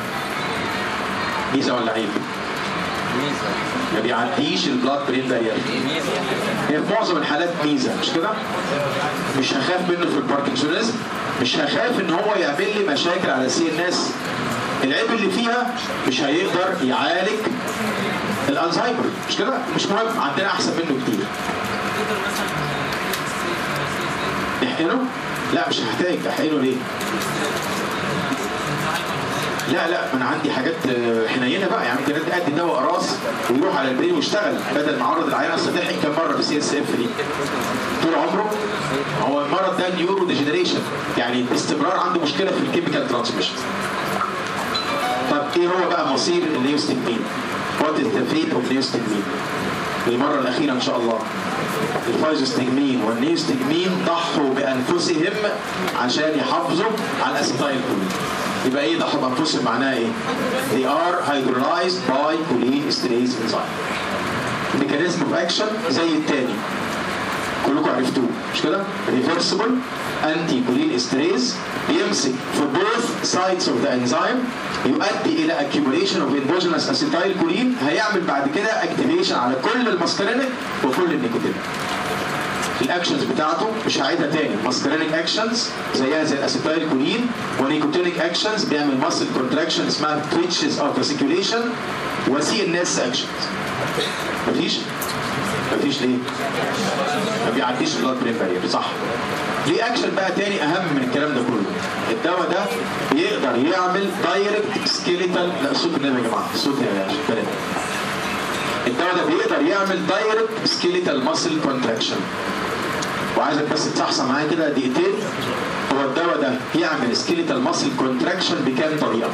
ميزه ولا عيب؟ ميزه ما بيعديش البلاد برين بارير ميزه هي في معظم الحالات ميزه مش كده؟ مش هخاف منه في الباركنسونيزم مش هخاف ان هو يعمل لي مشاكل على سي الناس العيب اللي فيها مش هيقدر يعالج الالزهايمر مش كده؟ مش مهم عندنا احسن منه كتير نحقنه؟ لا مش هحتاج احقنه ليه؟ لا لا ما انا عندي حاجات آه، حنينه بقى يعني ممكن انت ادي دواء راس ويروح على البرين ويشتغل بدل ما اعرض العيان اصل تحقن كام مره في السي اس اف دي طول عمره هو المرض ده نيورو ديجنريشن يعني باستمرار عنده مشكله في الكيميكال ترانسميشن طب ايه هو بقى مصير النيوستجمين؟ وات از ذا فيت اوف نيوستجمين؟ للمره الاخيره ان شاء الله الفايزوستجمين والنيوستجمين ضحوا بانفسهم عشان يحافظوا على الاسيتايل كولين يبقى ايه ضحوا بانفسهم معناها ايه؟ They are hydrolyzed by choline esterase enzyme. ميكانيزم اوف اكشن زي التاني كلكم عرفتوه مش كده؟ ريفرسبل انتي كولين استريز بيمسك في both sides of the enzyme يؤدي الى accumulation of endogenous acetyl choline هيعمل بعد كده activation على كل الماسكرينيك وكل النيكوتين الاكشنز بتاعته مش هعيدها تاني ماسكرينيك اكشنز زيها زي الاسيتايل كولين ونيكوتينيك اكشنز بيعمل ماسل كونتراكشن اسمها twitches of fasciculation وسي ان اس اكشنز مفيش مفيش ليه؟ ما بيعديش البلاد برين بارير صح ليه اكشن بقى تاني اهم من الكلام ده كله الدواء ده بيقدر يعمل دايركت سكيليتال لا صوت النبي يا جماعه صوت يا شباب الدواء ده بيقدر يعمل دايركت سكيليتال ماسل كونتراكشن وعايزك بس تصحصح معايا كده دقيقتين هو الدواء ده يعمل سكيليتال ماسل كونتراكشن بكام طريقه؟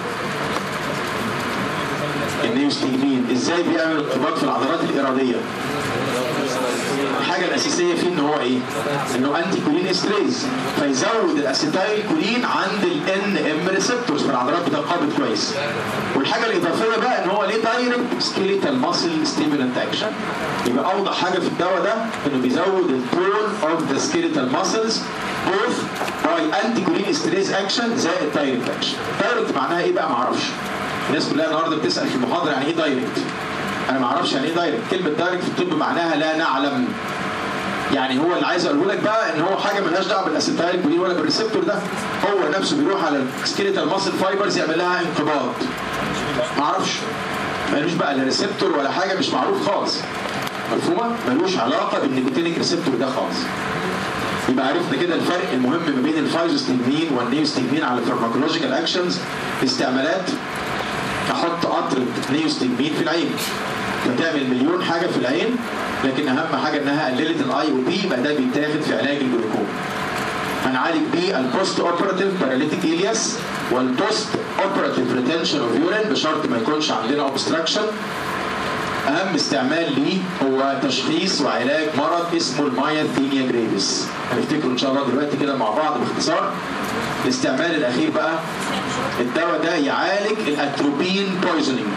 النيوستيجمين ازاي بيعمل ارتباط في العضلات الاراديه؟ الحاجه الاساسيه فيه ان هو ايه؟ انه انتي كولين استريز فيزود الاسيتايل كولين عند الان ام ريسبتورز فالعضلات بتنقبض كويس. والحاجه الاضافيه بقى ان هو ليه دايركت سكيليتال ماسل ستيمولانت اكشن. يبقى اوضح حاجه في الدواء ده انه بيزود التون اوف ذا سكيليتال ماسلز بوث باي انتي كولين استريز اكشن زائد دايركت اكشن. دايركت معناها ايه بقى ما اعرفش. الناس كلها النهارده بتسال في المحاضره يعني ايه دايركت؟ انا ما اعرفش يعني ايه دايركت كلمه دايركت في الطب معناها لا نعلم يعني هو اللي عايز اقوله لك بقى ان هو حاجه مالهاش دعوه بالاسيتايل كولين ولا بالريسبتور ده هو نفسه بيروح على السكيليتال ماسل فايبرز يعمل لها انقباض ما اعرفش ملوش بقى لا ريسبتور ولا حاجه مش معروف خالص مفهومه ملوش علاقه بالنيكوتينيك ريسبتور ده خالص يبقى عرفنا كده الفرق المهم ما بين الفايزوستيجمين والنيوستيجمين على الفارماكولوجيكال اكشنز في استعمالات احط قطره نيوستيجمين في العين بتعمل مليون حاجه في العين لكن اهم حاجه انها قللت الاي او بي يبقى ده بيتاخد في علاج الجلوكوما هنعالج بيه البوست اوبراتيف باراليتيك الياس والبوست اوبراتيف ريتنشن اوف يورين بشرط ما يكونش عندنا اوبستراكشن اهم استعمال ليه هو تشخيص وعلاج مرض اسمه الماياثينيا جريفيس هنفتكره ان شاء الله دلوقتي كده مع بعض باختصار الاستعمال الاخير بقى الدواء ده يعالج الاتروبين بويزنينج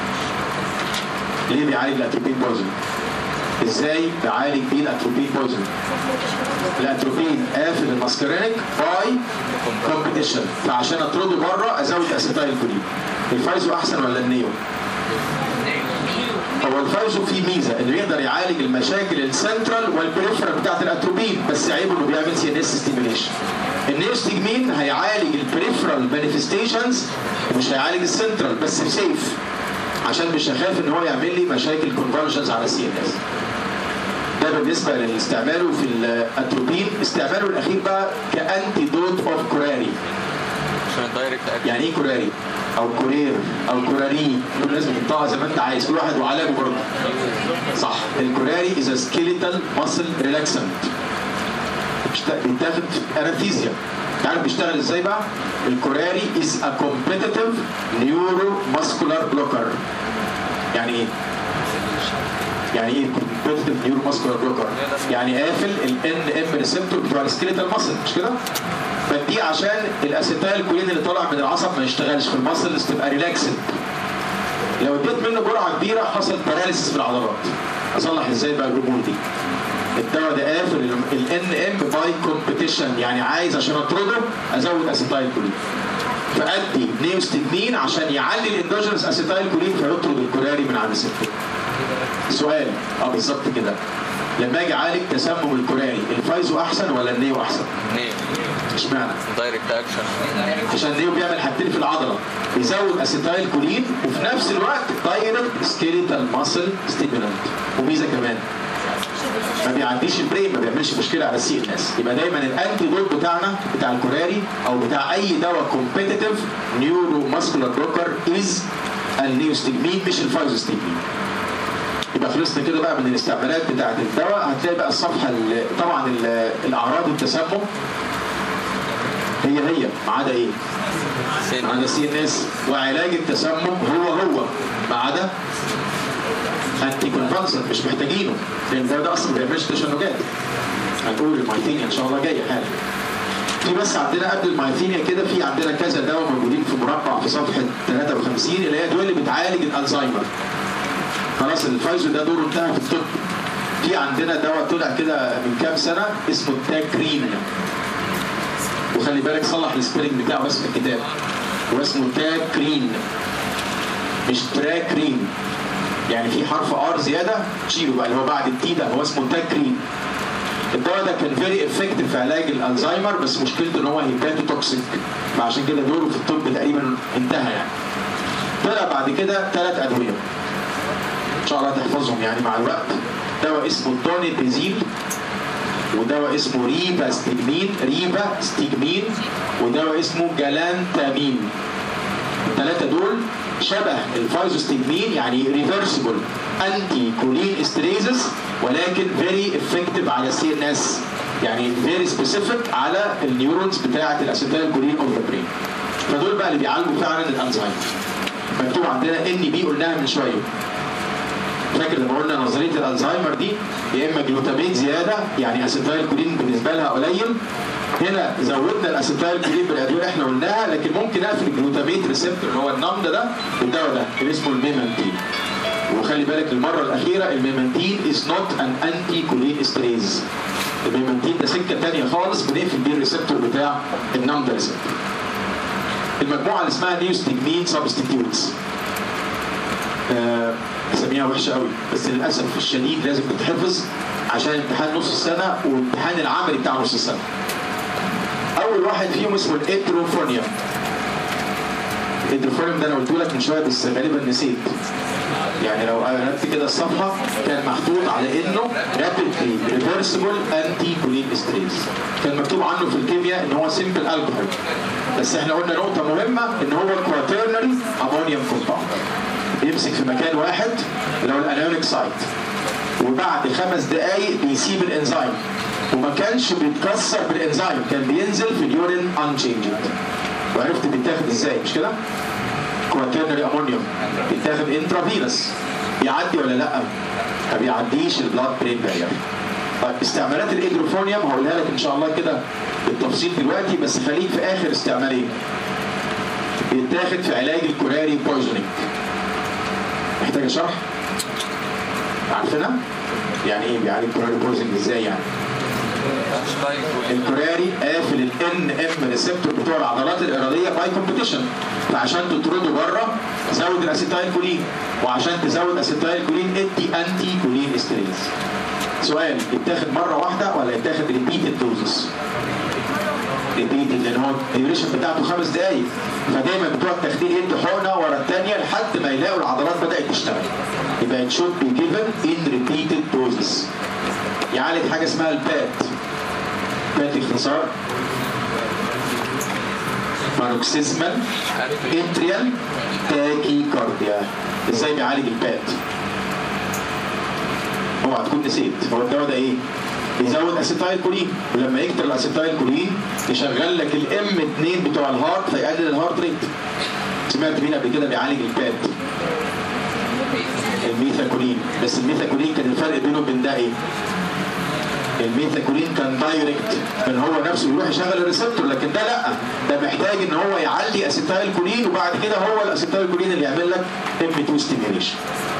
ليه بيعالج الاتروبين بويزنينج ازاي بعالج بيه الاتروبين بويزنينج الاتروبين قافل الماسكرينيك باي كومبيتيشن فعشان اطرده بره ازود اسيتايل كولين الفايزو احسن ولا النيو؟ هو الفايزو فيه ميزه انه يقدر يعالج المشاكل السنترال والبريفرال بتاعت الاتروبين بس عيبه انه بيعمل سي ان اس ستيميليشن النيوستيجمين هيعالج البريفرال مانيفستيشنز ومش هيعالج السنترال بس سيف عشان مش هخاف ان هو يعمل لي مشاكل كونفرجنز على السي ان اس ده بالنسبه لاستعماله في الاتروبين استعماله الاخير بقى كانتي دوت اوف كوراري عشان الدايركت اكشن يعني ايه كوراري او كورير او كوراري كل الناس بتنطقها زي ما انت عايز كل واحد وعلاجه برضه صح الكوراري از سكيليتال ماسل ريلاكسنت بيتاخد انستيزيا عارف بيشتغل ازاي بقى؟ الكوراري از ا كومبيتيتيف نيورو ماسكولار بلوكر يعني ايه؟ يعني ايه كومبيتيتيف نيورو ماسكولار بلوكر؟ يعني قافل الان ام ريسبتور بتوع السكيليتال ماسل مش كده؟ بديه عشان الاسيتايل كولين اللي طالع من العصب ما يشتغلش في الماسلز تبقى ريلاكسد لو اديت منه جرعه كبيره حصل باراليسيس في العضلات اصلح ازاي بقى الامور دي الدواء ده قافل الان ام باي كومبيتيشن يعني عايز عشان اطرده ازود اسيتايل كولين فادي نيوستجمين عشان يعلي الاندوجينس اسيتايل كولين فيطرد الكوراري من على الريسبتور سؤال اه بالظبط كده لما اجي اعالج تسمم الكوراري الفايزو احسن ولا النيو احسن؟ نيو اشمعنى؟ دايركت اكشن عشان نيو بيعمل حاجتين في العضله بيزود اسيتايل كولين وفي نفس الوقت دايركت سكيليتال ماسل ستيمولانت وميزه كمان ما بيعديش البرين ما بيعملش مشكله على السي ان اس يبقى دايما الانتي دوت بتاعنا بتاع الكوراري او بتاع اي دواء كومبيتيتيف نيورو ماسكولار بلوكر از النيوستجمين مش الفايزوستجمين يبقى خلصنا كده بقى من الاستعمالات بتاعت الدواء هتلاقي بقى الصفحه ال- طبعا ال- الاعراض التسمم هي هي ما عدا ايه؟ سين ما عدا سي ان اس وعلاج التسمم هو هو ما عدا انتي كونفالسنت مش محتاجينه لان الدواء ده اصلا ما بيعملش تشنجات هنقول المايثينيا ان شاء الله جايه حالا في بس عندنا قبل المايثينيا كده في عندنا كذا دواء موجودين في مربع في صفحه 53 اللي هي دول اللي بتعالج الالزهايمر خلاص الفايزو ده دوره انتهى في الطب في عندنا دواء طلع كده من كام سنه اسمه التاكرين وخلي بالك صلح السبيلنج بتاعه بس في الكتاب هو اسمه تاكرين مش تراكرين يعني في حرف ار زياده تشيله بقى اللي هو بعد التي ده هو اسمه تاكرين الدواء ده كان فيري افكتيف في علاج الالزهايمر بس مشكلته ان هو هيباتو توكسيك فعشان كده دوره في الطب تقريبا انتهى يعني طلع بعد كده ثلاث ادويه ان شاء الله تحفظهم يعني مع الوقت دواء اسمه دونيبيزيل ودواء اسمه ريبا ستيجمين ريبا ستيجمين ودواء اسمه جالانتامين الثلاثه دول شبه الفايزوستيجمين يعني ريفرسبل انتي كولين استريزس ولكن فيري افكتيف على السي ان اس يعني فيري سبيسيفيك على النيورونز بتاعه الاسيتال كولين اوف ذا برين فدول بقى اللي بيعالجوا فعلا الالزهايمر مكتوب عندنا ان بي قلناها من شويه فاكر لما قلنا نظريه الالزهايمر دي يا اما جلوتامين زياده يعني اسيتايل كولين بالنسبه لها قليل هنا زودنا الاسيتايل كولين بالادويه اللي احنا قلناها لكن ممكن اقفل الجلوتاميت ريسبتور اللي هو النمد ده بالدواء ده اللي اسمه الميمانتين وخلي بالك المره الاخيره الميمانتين از نوت ان انتي كولين استريز الميمانتين ده سكه ثانيه خالص بنقفل بيه الريسبتور بتاع النمد ريسبتور المجموعه اللي اسمها نيوستيجمين سبستيتيوتس اساميها وحشه قوي بس للاسف الشديد لازم تتحفظ عشان امتحان نص السنه وامتحان العملي بتاع نص السنه. اول واحد فيهم اسمه الاتروفونيوم. الاتروفونيوم ده انا قلت لك من شويه بس غالبا نسيت. يعني لو قلبت كده الصفحه كان محطوط على انه رابيدلي ريفرسبل انتي كولين استريز. كان مكتوب عنه في الكيمياء ان هو سمبل الكحول. بس احنا قلنا نقطه مهمه ان هو كواترنري امونيوم كومباوند. يمسك في مكان واحد اللي هو الانيونيك سايت وبعد خمس دقايق بيسيب الانزيم وما كانش بيتكسر بالانزيم كان بينزل في اليورين انشينجد وعرفت بيتاخد ازاي مش كده؟ كواترنري امونيوم بيتاخد انترافينس يعدي ولا لا؟ ما بيعديش البلاد برين بارير طيب استعمالات الهيدروفونيوم هقولها لك ان شاء الله كده بالتفصيل دلوقتي بس خليك في اخر استعمالين بيتاخد في علاج الكوراري بويزنينج محتاجه شرح؟ عارفينها؟ يعني ايه بيعالج الكوراري بويزنينج ازاي يعني؟ الكوراري قافل الان ام ريسبتور بتوع العضلات الاراديه باي كومبيتيشن فعشان تطرده بره زود الاسيتايل كولين وعشان تزود اسيتايل كولين ادي انتي كولين استريز سؤال يتاخد مره واحده ولا يتاخد ريبيتد دوزز؟ ريبيتد لان هو الديوريشن بتاعته خمس دقائق فدايما بتوع التخدير يدوا حقنه ورا الثانيه لحد ما يلاقوا العضلات بدات تشتغل يبقى it should be given in repeated doses يعالج حاجه اسمها البات بات اختصار باروكسيزمال انتريال تاكي كارديا ازاي بيعالج البات اوعى تكون نسيت هو الدواء ده ايه؟ بيزود اسيتايل كولين ولما يكتر الاسيتايل كولين يشغل لك الام 2 بتوع الهارت فيقلل الهارت ريت سمعت مين قبل كده بيعالج البات الميثاكولين بس الميثاكولين كان الفرق بينه وبين ده ايه؟ الميثاكولين كان دايركت كان هو نفسه يروح يشغل الريسبتور لكن ده لا ده محتاج ان هو يعلي اسيتايل كولين وبعد كده هو الاسيتايل كولين اللي يعمل لك ام 2 ستيميوليشن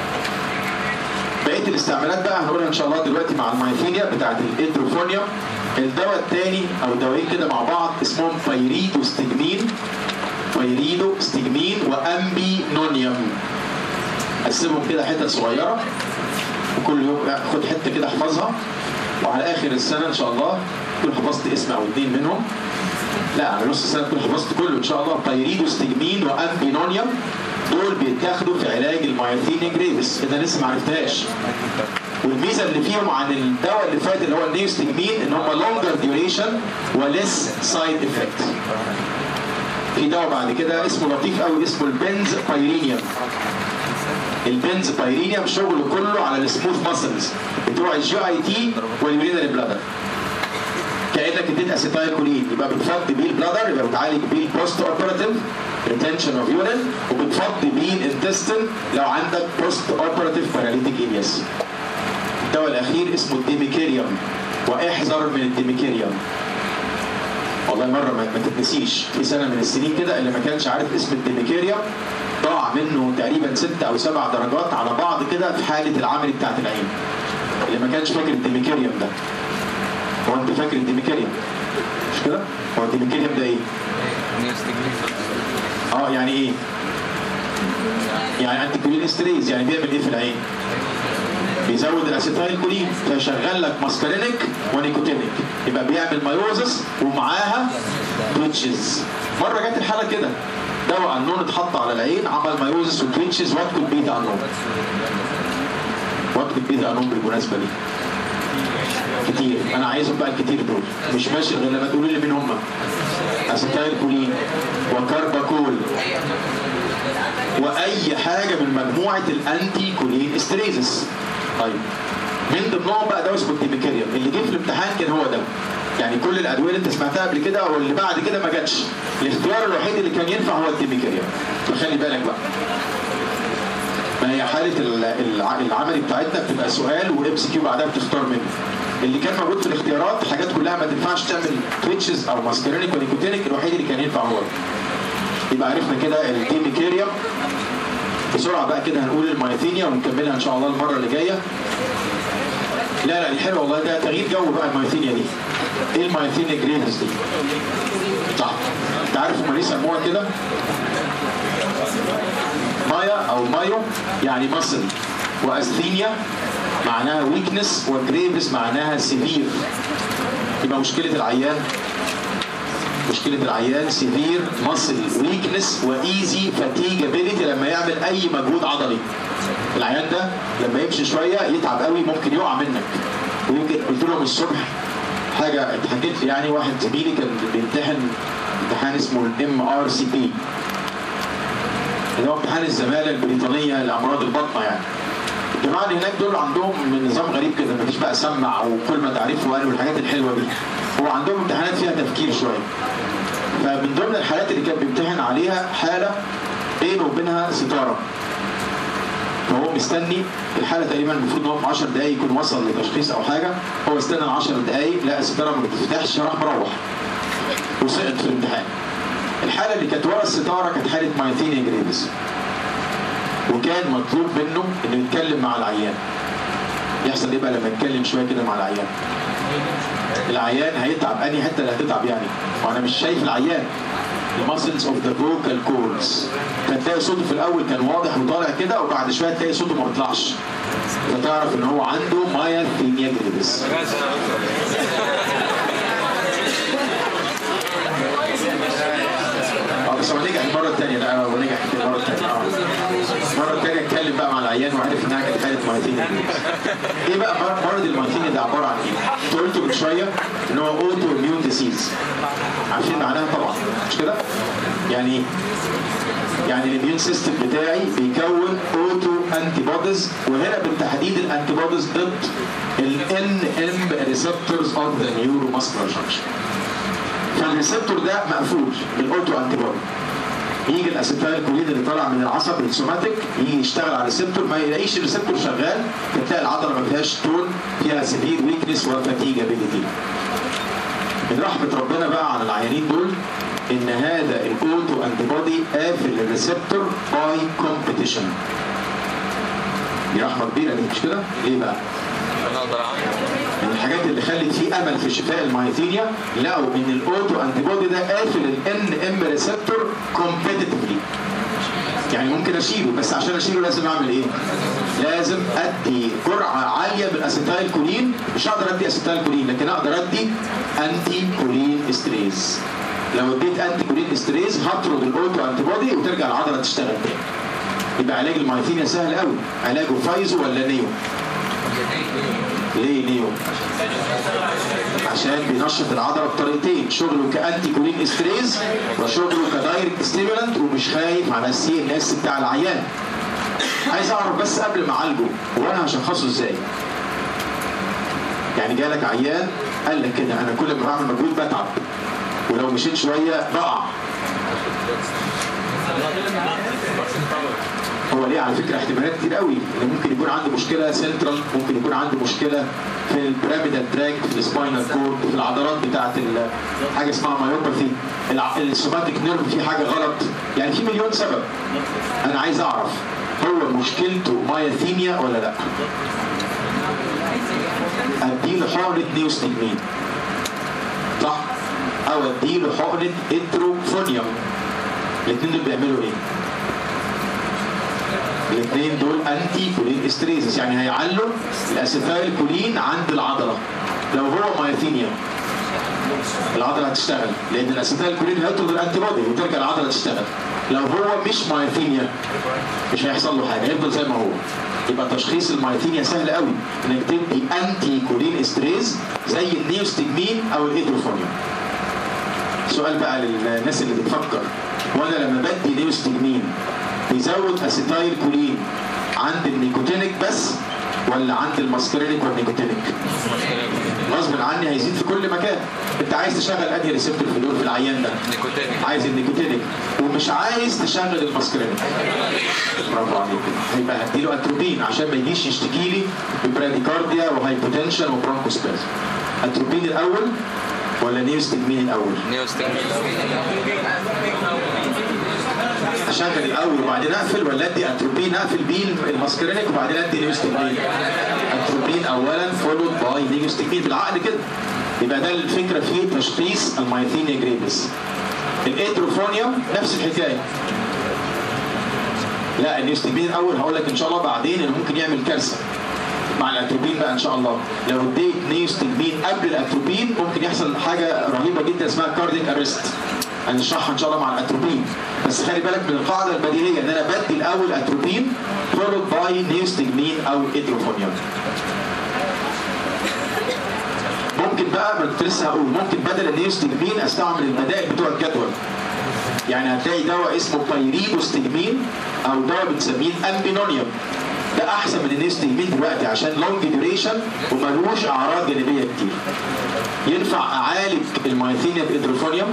بقيه الاستعمالات بقى هنقولها ان شاء الله دلوقتي مع المايثينيا بتاعت الادروفونيوم الدواء الثاني او دوايين كده مع بعض اسمهم بايريدو ستيجمين بايريدو ستيجمين وامبي نونيوم قسمهم كده حتت صغيره وكل يوم خد حته كده احفظها وعلى اخر السنه ان شاء الله تكون حفظت اسم او اثنين منهم لا على نص السنه تكون حفظت كله ان شاء الله بايريدو ستيجمين وامبينونيوم دول بيتاخدوا في علاج المايثينيا جريفس اذا لسه ما عرفتهاش والميزه اللي فيهم عن الدواء اللي فات اللي هو النيوستيجمين ان هم لونجر ديوريشن وليس سايد افكت في دواء بعد كده اسمه لطيف قوي اسمه البنز بايرينيوم البنز بايرينيوم شغله كله على السموث ماسلز بتوع الجي اي تي واليورينري بلادر كانك اديت اسيتايل كولين يبقى بتفضي بيه البلادر يبقى بتعالج بيه البوست اوبراتيف ريتنشن اوف يورين وبتفضي بيه الانتستين لو عندك بوست اوبراتيف باراليتيك الياس الدواء الاخير اسمه الديميكيريوم واحذر من الديميكيريوم والله مره ما ما تتنسيش في سنه من السنين كده اللي ما كانش عارف اسم الديميكيريوم ضاع منه تقريبا ست او سبع درجات على بعض كده في حاله العمل بتاعت العين اللي ما كانش فاكر الديميكيريوم ده هو انت فاكر الديميكيريوم مش كده؟ هو الديميكيريوم ده ايه؟ اه يعني ايه؟ يعني انتي كولين استريز يعني بيعمل ايه في العين؟ بيزود الاسيتايل كولين فيشغل لك ماسكارينيك ونيكوتينيك يبقى بيعمل مايوزس ومعاها تويتشز مره جت الحاله كده دواء النون اتحط على العين عمل مايوزس وتويتشز وات كود بي ذا النون وات كود بي ذا النون بالمناسبه دي كتير انا عايزهم بقى الكتير دول مش ماشي غير لما تقولوا لي مين هم اسيتايل كولين وكارباكول واي حاجه من مجموعه الانتي كولين استريزس طيب من ضمنهم بقى دواء اسمه الديميكاريوم اللي جه في الامتحان كان هو ده يعني كل الادويه اللي انت سمعتها قبل كده واللي بعد كده ما جاتش الاختيار الوحيد اللي كان ينفع هو الديميكاريوم فخلي بالك بقى ما هي حاله ال- الع- العملي بتاعتنا بتبقى سؤال وام سي كيو بعدها بتختار منه اللي كان موجود في الاختيارات حاجات كلها ما تنفعش تعمل تويتشز او ماسكرينيك ونيكوتينيك الوحيد اللي كان ينفع هو ده. يبقى عرفنا كده الديميكاريوم بسرعه بقى كده هنقول المايثينيا ونكملها ان شاء الله المره اللي جايه لا لا دي حلوه والله ده تغيير جو بقى المايثينيا دي ايه المايثينيا جريفز دي صح انت عارف هم ليه سموها كده مايا او مايو يعني مصل واستينيا معناها ويكنس وجريفز معناها سيفير يبقى مشكله العيان مشكلة العيان سيفير ماسل ويكنس وايزي فاتيجابيلتي لما يعمل اي مجهود عضلي العيان ده لما يمشي شوية يتعب قوي ممكن يقع منك ويمكن قلت لهم الصبح حاجة اتحكت لي يعني واحد زميلي كان بيمتحن امتحان اسمه الام ار سي بي اللي هو امتحان الزمالة البريطانية لأمراض البطنة يعني الجماعة اللي هناك دول عندهم من نظام غريب كده مفيش بقى سمع وكل ما تعرفه وقال والحاجات الحلوة دي هو عندهم امتحانات فيها تفكير شوية فمن ضمن الحالات اللي كان بيمتحن عليها حالة بينه وبينها ستارة فهو مستني الحالة تقريبا المفروض ان هو في 10 دقايق يكون وصل لتشخيص او حاجة هو استنى 10 دقايق لقى الستارة ما بتفتحش راح مروح وسقط في الامتحان الحالة اللي كانت ورا الستارة كانت حالة مايثينيا جريفز وكان مطلوب منه انه يتكلم مع العيان يحصل ايه بقى لما يتكلم شويه كده مع العيان العيان هيتعب انهي حته اللي هتتعب يعني وانا مش شايف العيان الماسلز اوف ذا فوكال كوردز فتلاقي صوته في الاول كان واضح وطالع كده وبعد شويه تلاقي صوته ما بيطلعش فتعرف ان هو عنده مايثينيا جريفز اه بس هو نجح المره الثانيه لا هو نجح المره الثانيه اه المره الثانيه اتكلم بقى مع العيان وعرف انها كانت حاله مايثينيا ايه بقى مر- مرض المايثينيا ده عباره عن ايه؟ انت قلته من شويه ان هو اوتو اميون ديسيز عارفين معناها طبعا مش كده؟ يعني ايه؟ يعني الاميون سيستم بتاعي بيكون اوتو انتي بوديز وهنا بالتحديد الانتي بوديز ضد الان ام ريسبتورز اوف ذا نيورو ماسكولار جانكشن فالريسبتور ده مقفول بالاوتو انتي بودي يجي الاسيتايل كولين اللي طالع من العصب السوماتيك يجي يشتغل على الريسبتور ما يلاقيش الريسبتور شغال فتلاقي العضله ما فيهاش تون فيها سيفير ويكنس وفاتيجابيلتي من رحمه ربنا بقى على العيانين دول ان هذا الاوتو انتي بودي قافل الريسبتور باي كومبيتيشن دي رحمه كبيره دي مش كده؟ ليه بقى؟ انا اقدر اعمل من الحاجات اللي خلت فيه امل في شفاء المايثينيا لقوا ان الاوتو انتي بودي ده قافل الان ام ريسبتور كومبيتيتفلي يعني ممكن اشيله بس عشان اشيله لازم اعمل ايه؟ لازم ادي جرعه عاليه من الاسيتايل كولين مش هقدر ادي اسيتايل كولين لكن اقدر ادي انتي كولين استريز لو اديت انتي كولين استريز هطرد الاوتو انتي بودي وترجع العضله تشتغل تاني يبقى علاج المايثينيا سهل قوي علاجه فايزو ولا نيو؟ ليه نيو؟ عشان بينشط العضله بطريقتين شغله كانتي كولين استريز وشغله كدايركت ستيمولانت ومش خايف على السي ان اس بتاع العيان عايز اعرف بس قبل ما اعالجه هو انا هشخصه ازاي؟ يعني جالك عيان قال لك كده انا كل ما بعمل مجهود بتعب ولو مشيت شويه بقع هو ليه على فكره احتمالات كتير قوي ان ممكن يكون عنده مشكله سنترال ممكن يكون عنده مشكله في البيراميدال تراك في السباينال كورد في العضلات بتاعه ال- حاجه اسمها مايوباثي الع- السوماتيك نيرف في حاجه غلط يعني في مليون سبب انا عايز اعرف هو مشكلته مايثيميا ولا لا اديله حقنه نيوستجمين صح او اديله حقنه اتروفونيوم الاثنين دول بيعملوا ايه الاثنين دول انتي كولين استريزس يعني هيعلوا الاسيتايل كولين عند العضله لو هو مايثينيا العضله هتشتغل لان الاسيتايل كولين هيطرد الانتي بودي وترجع العضله تشتغل لو هو مش مايثينيا مش هيحصل له حاجه هيفضل زي ما هو يبقى تشخيص المايثينيا سهل قوي انك تدي انتي كولين استريز زي النيوستجمين او الايدروفونيوم سؤال بقى للناس اللي بتفكر وانا لما بدي نيوستجمين بيزود اسيتايل كولين عند النيكوتينيك بس ولا عند الماسكرينيك والنيكوتينيك غصب عني هيزيد في كل مكان انت عايز تشغل انهي ريسبتور في دول في العيان ده نيكوتينيك عايز النيكوتينيك ومش عايز تشغل الماسكرينيك برافو عليك هيبقى هديله اتروبين عشان ما يجيش يشتكي لي ببراديكارديا وهايبوتنشن وبرونكوسبازم اتروبين الاول ولا نيوستجمين الاول نيوستجمين اشغل الاول وبعدين اقفل ولا ادي اتروبين اقفل بيه الماسكرينيك وبعدين ادي نيوستجمين اتروبين اولا فولود باي نيوستجمين بالعقل كده يبقى ده الفكره في تشخيص المايثينيا جريفيس الاتروفونيوم نفس الحكايه لا النيوستجمين الاول هقول لك ان شاء الله بعدين انه ممكن يعمل كارثه مع الاتروبين بقى ان شاء الله لو اديت نيوستجمين قبل الاتروبين ممكن يحصل حاجه رهيبه جدا اسمها كارديك ارست هنشرحها ان شاء الله مع الاتروبين بس خلي بالك من القاعده البديهيه ان انا بدي الاول اتروبين فولود باي نيوستجمين او اتروفونيوم ممكن بقى ما كنت لسه هقول ممكن بدل النيوستجمين استعمل البدائل بتوع الجدول يعني هتلاقي دواء اسمه بايريبوستجمين او دواء بنسميه امبينونيوم ده احسن من النيوستجمين دلوقتي عشان لونج ديوريشن وملوش اعراض جانبيه كتير ينفع اعالج المايثينيا بادروفونيوم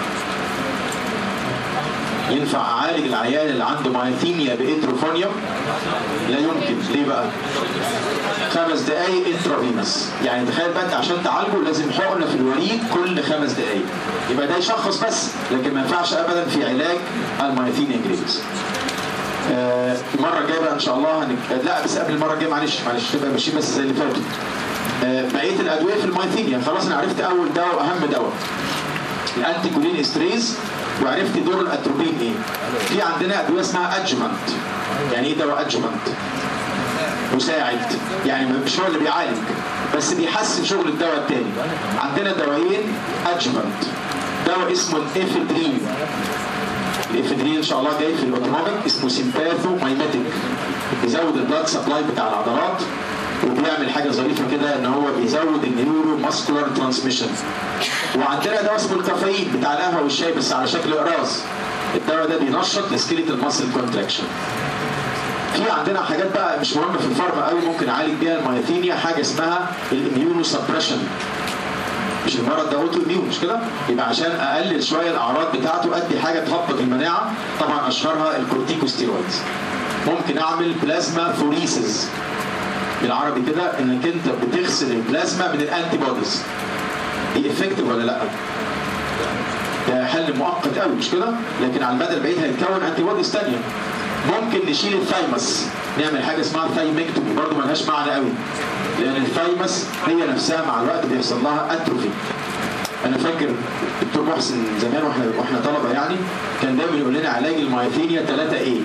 ينفع اعالج العيان اللي عنده مايثينيا بادروفونيوم لا يمكن ليه بقى خمس دقايق انترافينوس يعني تخيل بقى انت عشان تعالجه لازم حقنه في الوريد كل خمس دقايق يبقى ده يشخص بس لكن ما ينفعش ابدا في علاج المايثينيا جريفيس آه، المره الجايه بقى ان شاء الله هنك... لا بس قبل المره الجايه معلش معلش تبقى ماشيين بس زي اللي فاتوا آه، بقيه الادويه في المايثينيا خلاص انا عرفت اول دواء واهم دواء الانتي كولين استريز وعرفت دور الاتروبين ايه في عندنا ادويه اسمها ادجمنت يعني ايه دواء ادجمنت مساعد يعني مش هو اللي بيعالج بس بيحسن شغل الدواء التاني عندنا دوايين ادجمنت دواء اسمه الافيدرين الافيدرين ان شاء الله جاي في الاوتوماتيك اسمه سيمباثو مايماتيك بيزود البلاد سبلاي بتاع العضلات وبيعمل حاجه ظريفه كده ان هو بيزود النيورو ماسكولار ترانسميشن وعندنا دواء اسمه الكافيين بتاع القهوه والشاي بس على شكل اقراص الدواء ده بينشط السكيليتال ماسل كونتراكشن في عندنا حاجات بقى مش مهمه في الفارما قوي ممكن اعالج بيها المايثينيا حاجه اسمها الاميونو سبريشن مش المرض ده اوتو اميون مش كده؟ يبقى عشان اقلل شويه الاعراض بتاعته ادي حاجه تهبط المناعه طبعا اشهرها الكورتيكوستيرويدز ممكن اعمل بلازما فوريسز بالعربي كده انك انت بتغسل البلازما من الانتي بوديز دي افكتيف ولا لا؟ ده حل مؤقت قوي مش كده؟ لكن على المدى البعيد هيتكون انتي بوديز ثانيه ممكن نشيل الثايمس نعمل حاجه اسمها ثايمكتومي برضه ملهاش معنى قوي لان الثايمس هي نفسها مع الوقت بيحصل لها اتروفي انا فاكر الدكتور محسن زمان واحنا واحنا طلبه يعني كان دايما يقول لنا علاج المايثينيا 3 ايه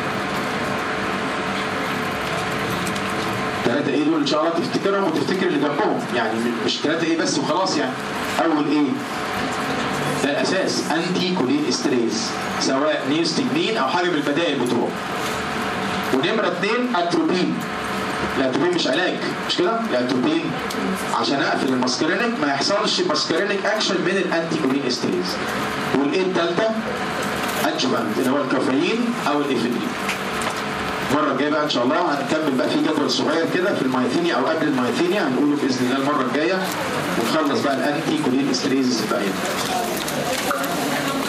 3 ايه دول ان شاء الله تفتكرهم وتفتكر اللي جنبهم يعني مش 3 ايه بس وخلاص يعني اول ايه ده الاساس انتي كولين استريز سواء نيوستجمين او حاجه من البدائل بتوعه ونمره اثنين اتروبين الاتروبين مش علاج مش كده؟ الاتروبين عشان اقفل الماسكرينيك ما يحصلش ماسكرينيك اكشن من الانتي كولين استريز والايه الثالثه ادجمنت اللي هو الكافيين او الافيدرين المره الجايه بقى ان شاء الله هنكمل بقى في جدول صغير كده في المايثينيا او قبل المايثينيا هنقوله باذن الله المره الجايه ونخلص بقى الانتي كولين استريز باقي